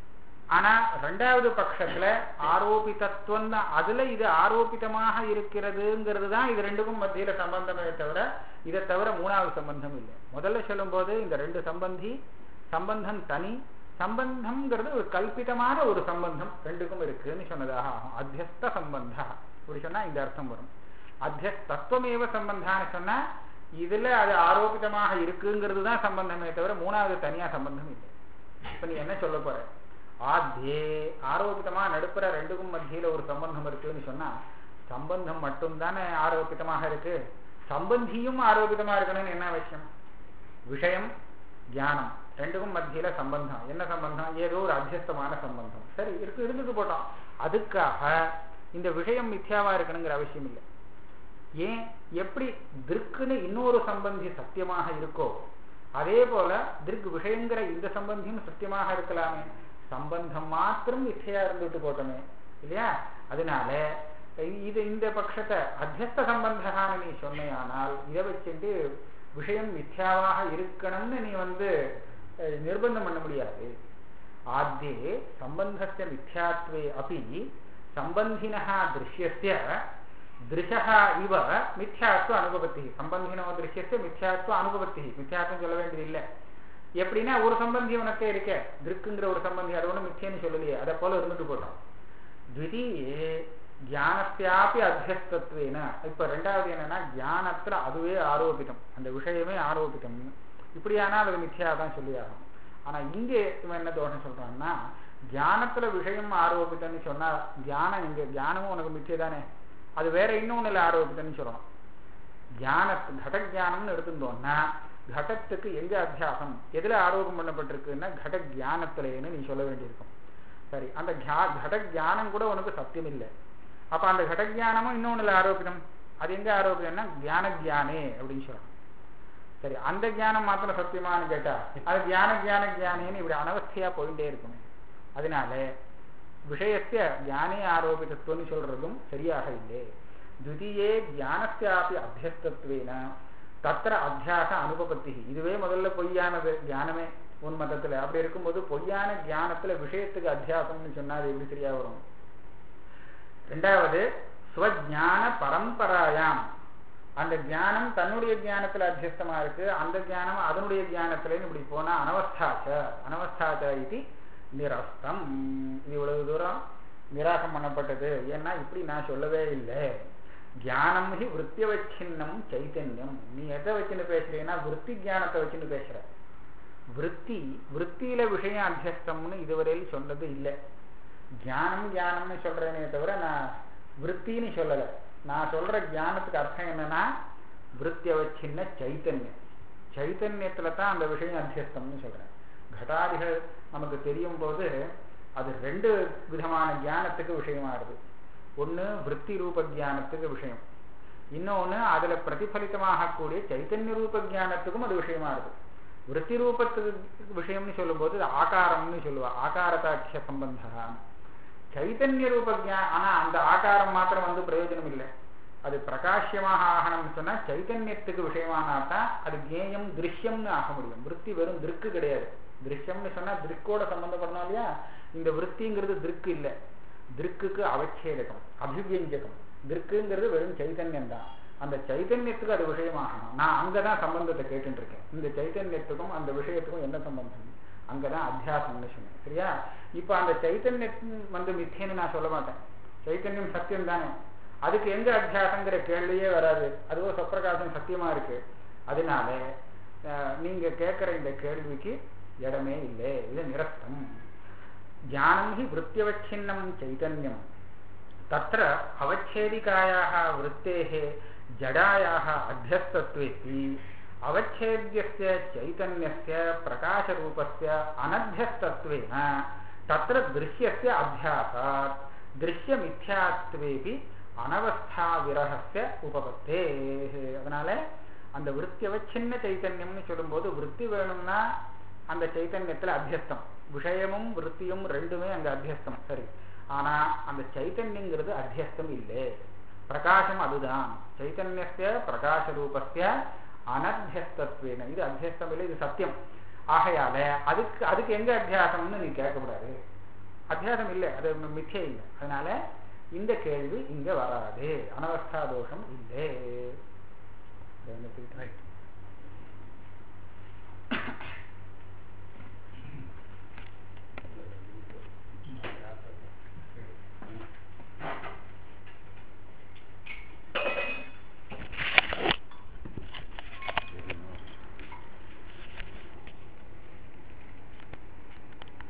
ஆனா ரெண்டாவது பட்சத்துல ஆரோபிதத்துவம் தான் அதுல இது ஆரோபிதமாக இருக்கிறதுங்கிறது தான் இது ரெண்டுக்கும் மத்தியில சம்பந்தமே தவிர இதை தவிர மூணாவது சம்பந்தம் இல்லை முதல்ல சொல்லும்போது இந்த ரெண்டு சம்பந்தி சம்பந்தம் தனி சம்பந்தம்ங்கிறது ஒரு கல்பிதமான ஒரு சம்பந்தம் ரெண்டுக்கும் இருக்குன்னு சொன்னதாக ஆகும் அத்தியஸ்த சம்பந்தா இப்படி சொன்னா இந்த அர்த்தம் வரும் அத்தியஸ்தத்துவமேவ சம்பந்தான்னு சொன்னா இதுல அது ஆரோபிதமாக இருக்குங்கிறது தான் சம்பந்தமே தவிர மூணாவது தனியா சம்பந்தம் இல்லை இப்ப நீ என்ன சொல்ல போற ஆத்தியே ஆரோபிதமா நடுப்புற ரெண்டுக்கும் மத்தியில ஒரு சம்பந்தம் இருக்குன்னு சொன்னா சம்பந்தம் மட்டும்தானே ஆரோபிதமாக இருக்கு சம்பந்தியும் ஆரோபிதமா இருக்கணும்னு என்ன அவசியம் விஷயம் தியானம் ரெண்டுக்கும் மத்தியில சம்பந்தம் என்ன சம்பந்தம் ஏதோ ஒரு அத்தியஸ்தமான சம்பந்தம் சரி இருக்கு இருந்துட்டு போட்டோம் அதுக்காக இந்த விஷயம் மித்யாவா இருக்கணுங்கிற அவசியம் இல்லை ஏன் எப்படி திருக்குன்னு இன்னொரு சம்பந்தி சத்தியமாக இருக்கோ அதே போல திருக்கு விஷயங்கிற இந்த சம்பந்தியும் சத்தியமாக இருக்கலாமே சம்பந்தம் மாத்திரம் மிச்சையா இருந்துட்டு போட்டோமே இல்லையா அதனால இது இந்த பட்சத்தை அத்தியஸ்த சம்பந்தகான நீ சொன்னையானால் இதை வச்சுட்டு விஷயம் மித்யாவாக இருக்கணும்னு நீ வந்து நிர்பந்தம் பண்ண முடியாது ஆத்தியே சம்பந்தஸ்ய மித்யாத்வே அப்படி சம்பந்தினா திருஷ்யஸ்ய திருஷா இவ மித்யாத்வ அனுபவத்தி சம்பந்தினோ திருஷ்யஸ்ய மித்யாத்வ அனுபவத்தி மித்யாத்வம் சொல்ல வேண்டியது இல்லை எப்படின்னா ஒரு சம்பந்தி உனக்கே இருக்க திருக்குங்கிற ஒரு சம்பந்தி அது ஒன்றும் மிச்சேன்னு சொல்லலையே அதை போல இருந்துட்டு போட்டோம் த்விதீயே ஞானத்தியாப்பி அத்தியஸ்தத்துவேன இப்ப ரெண்டாவது என்னன்னா ஞானத்துல அதுவே ஆரோபிதம் அந்த விஷயமே ஆரோபிதம் இப்படியானா அது மித்யா தான் சொல்லி ஆகும் ஆனா இங்கே இவன் என்ன தோஷம் சொல்றான்னா தியானத்துல விஷயம் ஆரோபித்தன்னு சொன்னா தியானம் இங்க தியானமும் உனக்கு மிச்சே தானே அது வேற இன்னொன்னு ஆரோபித்தன்னு சொல்லணும் தியானத்து கட தியானம்னு எடுத்துட்டோம்னா கடத்துக்கு எங்க அத்தியாசம் எதுல ஆரோபம் பண்ணப்பட்டிருக்குன்னா கட தியானத்திலேன்னு நீ சொல்ல வேண்டியிருக்கும் சரி அந்த கட தியானம் கூட உனக்கு சத்தியம் இல்லை அப்ப அந்த கட தியானமும் இன்னொன்னுல ஆரோபிதம் அது எங்க ஆரோபிதம்னா தியான தியானே அப்படின்னு சொல்லணும் சரி அந்த தியானம் மாத்திரம் சத்தியமானு கேட்டா அது தியான தியான தியானேன்னு இப்படி அனவஸ்தையா போயிட்டே இருக்குமே அதனால விஷயத்திய தியானே ஆரோபிதத்துவம்னு சொல்றதும் சரியாக இல்லை துதியே தியானத்தியாப்பி அத்தியஸ்தத்துவேன தத்திர அத்தியாச அனுபவத்தி இதுவே முதல்ல பொய்யானது தியானமே உன் மதத்துல அப்படி இருக்கும்போது பொய்யான தியானத்துல விஷயத்துக்கு அத்தியாசம்னு சொன்னா அது எப்படி சரியா வரும் ரெண்டாவது ஸ்வஜான பரம்பராயாம் அந்த தியானம் தன்னுடைய தியானத்துல அத்தியஸ்தமா இருக்கு அந்த தியானம் அதனுடைய தியானத்துலன்னு இப்படி போனா அனவஸ்தாச்ச அனவஸ்தாச்ச இது நிரஸ்தம் இது இவ்வளவு தூரம் நிராகம் பண்ணப்பட்டது ஏன்னா இப்படி நான் சொல்லவே இல்லை தியானம் ஹி விற்த்தியவச்சின்னம் சைத்தன்யம் நீ எதை வச்சுன்னு பேசுறீங்கன்னா விற்பி தியானத்தை வச்சுன்னு பேசுற விற்பி விற்த்தியில விஷயம் அத்தியஸ்தம்னு இதுவரையில் சொன்னது இல்லை தியானம் தியானம்னு சொல்றேனே தவிர நான் விற்த்தின்னு சொல்லலை நான் சொல்ற தியானத்துக்கு அர்த்தம் என்னன்னா விற்த்தியவச்சின்ன சைத்தன்யம் சைத்தன்யத்துல தான் அந்த விஷயம் அத்தியஸ்தம்னு சொல்றேன் கடாதிகள் நமக்கு தெரியும் போது அது ரெண்டு விதமான தியானத்துக்கு விஷயமாகுது ஒன்று விற்பி ரூப தியானத்துக்கு விஷயம் இன்னொன்று அதுல பிரதிபலித்தமாகக்கூடிய சைத்தன்ய ரூப தியானத்துக்கும் அது விஷயமாகுது விற்பி ரூபத்துக்கு விஷயம்னு சொல்லும்போது அது ஆகாரம்னு சொல்லுவா ஆகாரதாட்சிய சம்பந்தம் சைத்தன்ய ரூப தியானம் ஆனா அந்த ஆகாரம் மாத்திரம் வந்து பிரயோஜனம் இல்லை அது பிரகாசியமாக ஆகணும்னு சொன்னா சைத்தன்யத்துக்கு விஷயமானாதான் அது கேயம் திருஷ்யம்னு ஆக முடியும் விற்பி வெறும் திருக்கு கிடையாது திருஷ்யம்னு சொன்னா திருக்கோட சம்பந்தப்படணும் இல்லையா இந்த விற்பிங்கிறது திருக்கு இல்லை திருக்குக்கு அவச்சேதகம் அபிவியஞ்சகம் திருக்குங்கிறது வெறும் சைத்தன்யம் தான் அந்த சைத்தன்யத்துக்கு அது விஷயமாகணும் நான் அங்கதான் சம்பந்தத்தை கேட்டுட்டு இருக்கேன் இந்த சைத்தன்யத்துக்கும் அந்த விஷயத்துக்கும் என்ன சம்பந்தம் அங்கதான் அத்தியாசம்னு சொன்னேன் சரியா இப்ப அந்த சைத்தன்யம் வந்து மித்தேன்னு நான் சொல்ல மாட்டேன் சைத்தன்யம் சத்தியம் தானே அதுக்கு எங்க அத்தியாசங்கிற கேள்வியே வராது அதுவோ சொப்பிரகாசம் சத்தியமா இருக்கு அதனால நீங்க கேட்கிற இந்த கேள்விக்கு இடமே இல்லை இது நிரஸ்தம் தியானம் ஹி விற்த்தியவச்சின்னம் சைதன்யம் தத்திர அவச்சேதிகாயாக விற்த்தேः ஜடாயாக அத்தியஸ்தத்வேப்பி அவச்சேद्यस्य चैतन्यस्य प्रकाशरूपस्य अनध्यस्तत्वेन तत्र दृश्यस्य अध्यासात् दृश्यमिथ्यात्वेपि அனவஸ்தா விரகசிய உபபத்தே அதனால அந்த விற்த்தியவச்சின்ன சைத்தன்யம்னு சொல்லும்போது விற்பி வேணும்னா அந்த சைத்தன்யத்துல அத்தியஸ்தம் விஷயமும் விற்த்தியும் ரெண்டுமே அங்க அத்தியஸ்தம் சரி ஆனா அந்த சைத்தன்யங்கிறது அத்தியஸ்தம் இல்லை பிரகாசம் அதுதான் சைத்தன்யஸ்ய பிரகாச ரூபஸ்ய அனத்தியஸ்தத்வேன இது அத்தியஸ்தம் இல்லை இது சத்தியம் ஆகையால அதுக்கு அதுக்கு எங்க அத்தியாசம்னு நீ கேட்கக்கூடாது அத்தியாசம் இல்லை அது மிச்சே இல்லை அதனால இந்த கேள்வி இங்க வராது அனவஸ்தா தோஷம் இல்லை இதை நிறுத்திக்கிட்டு. ரைட்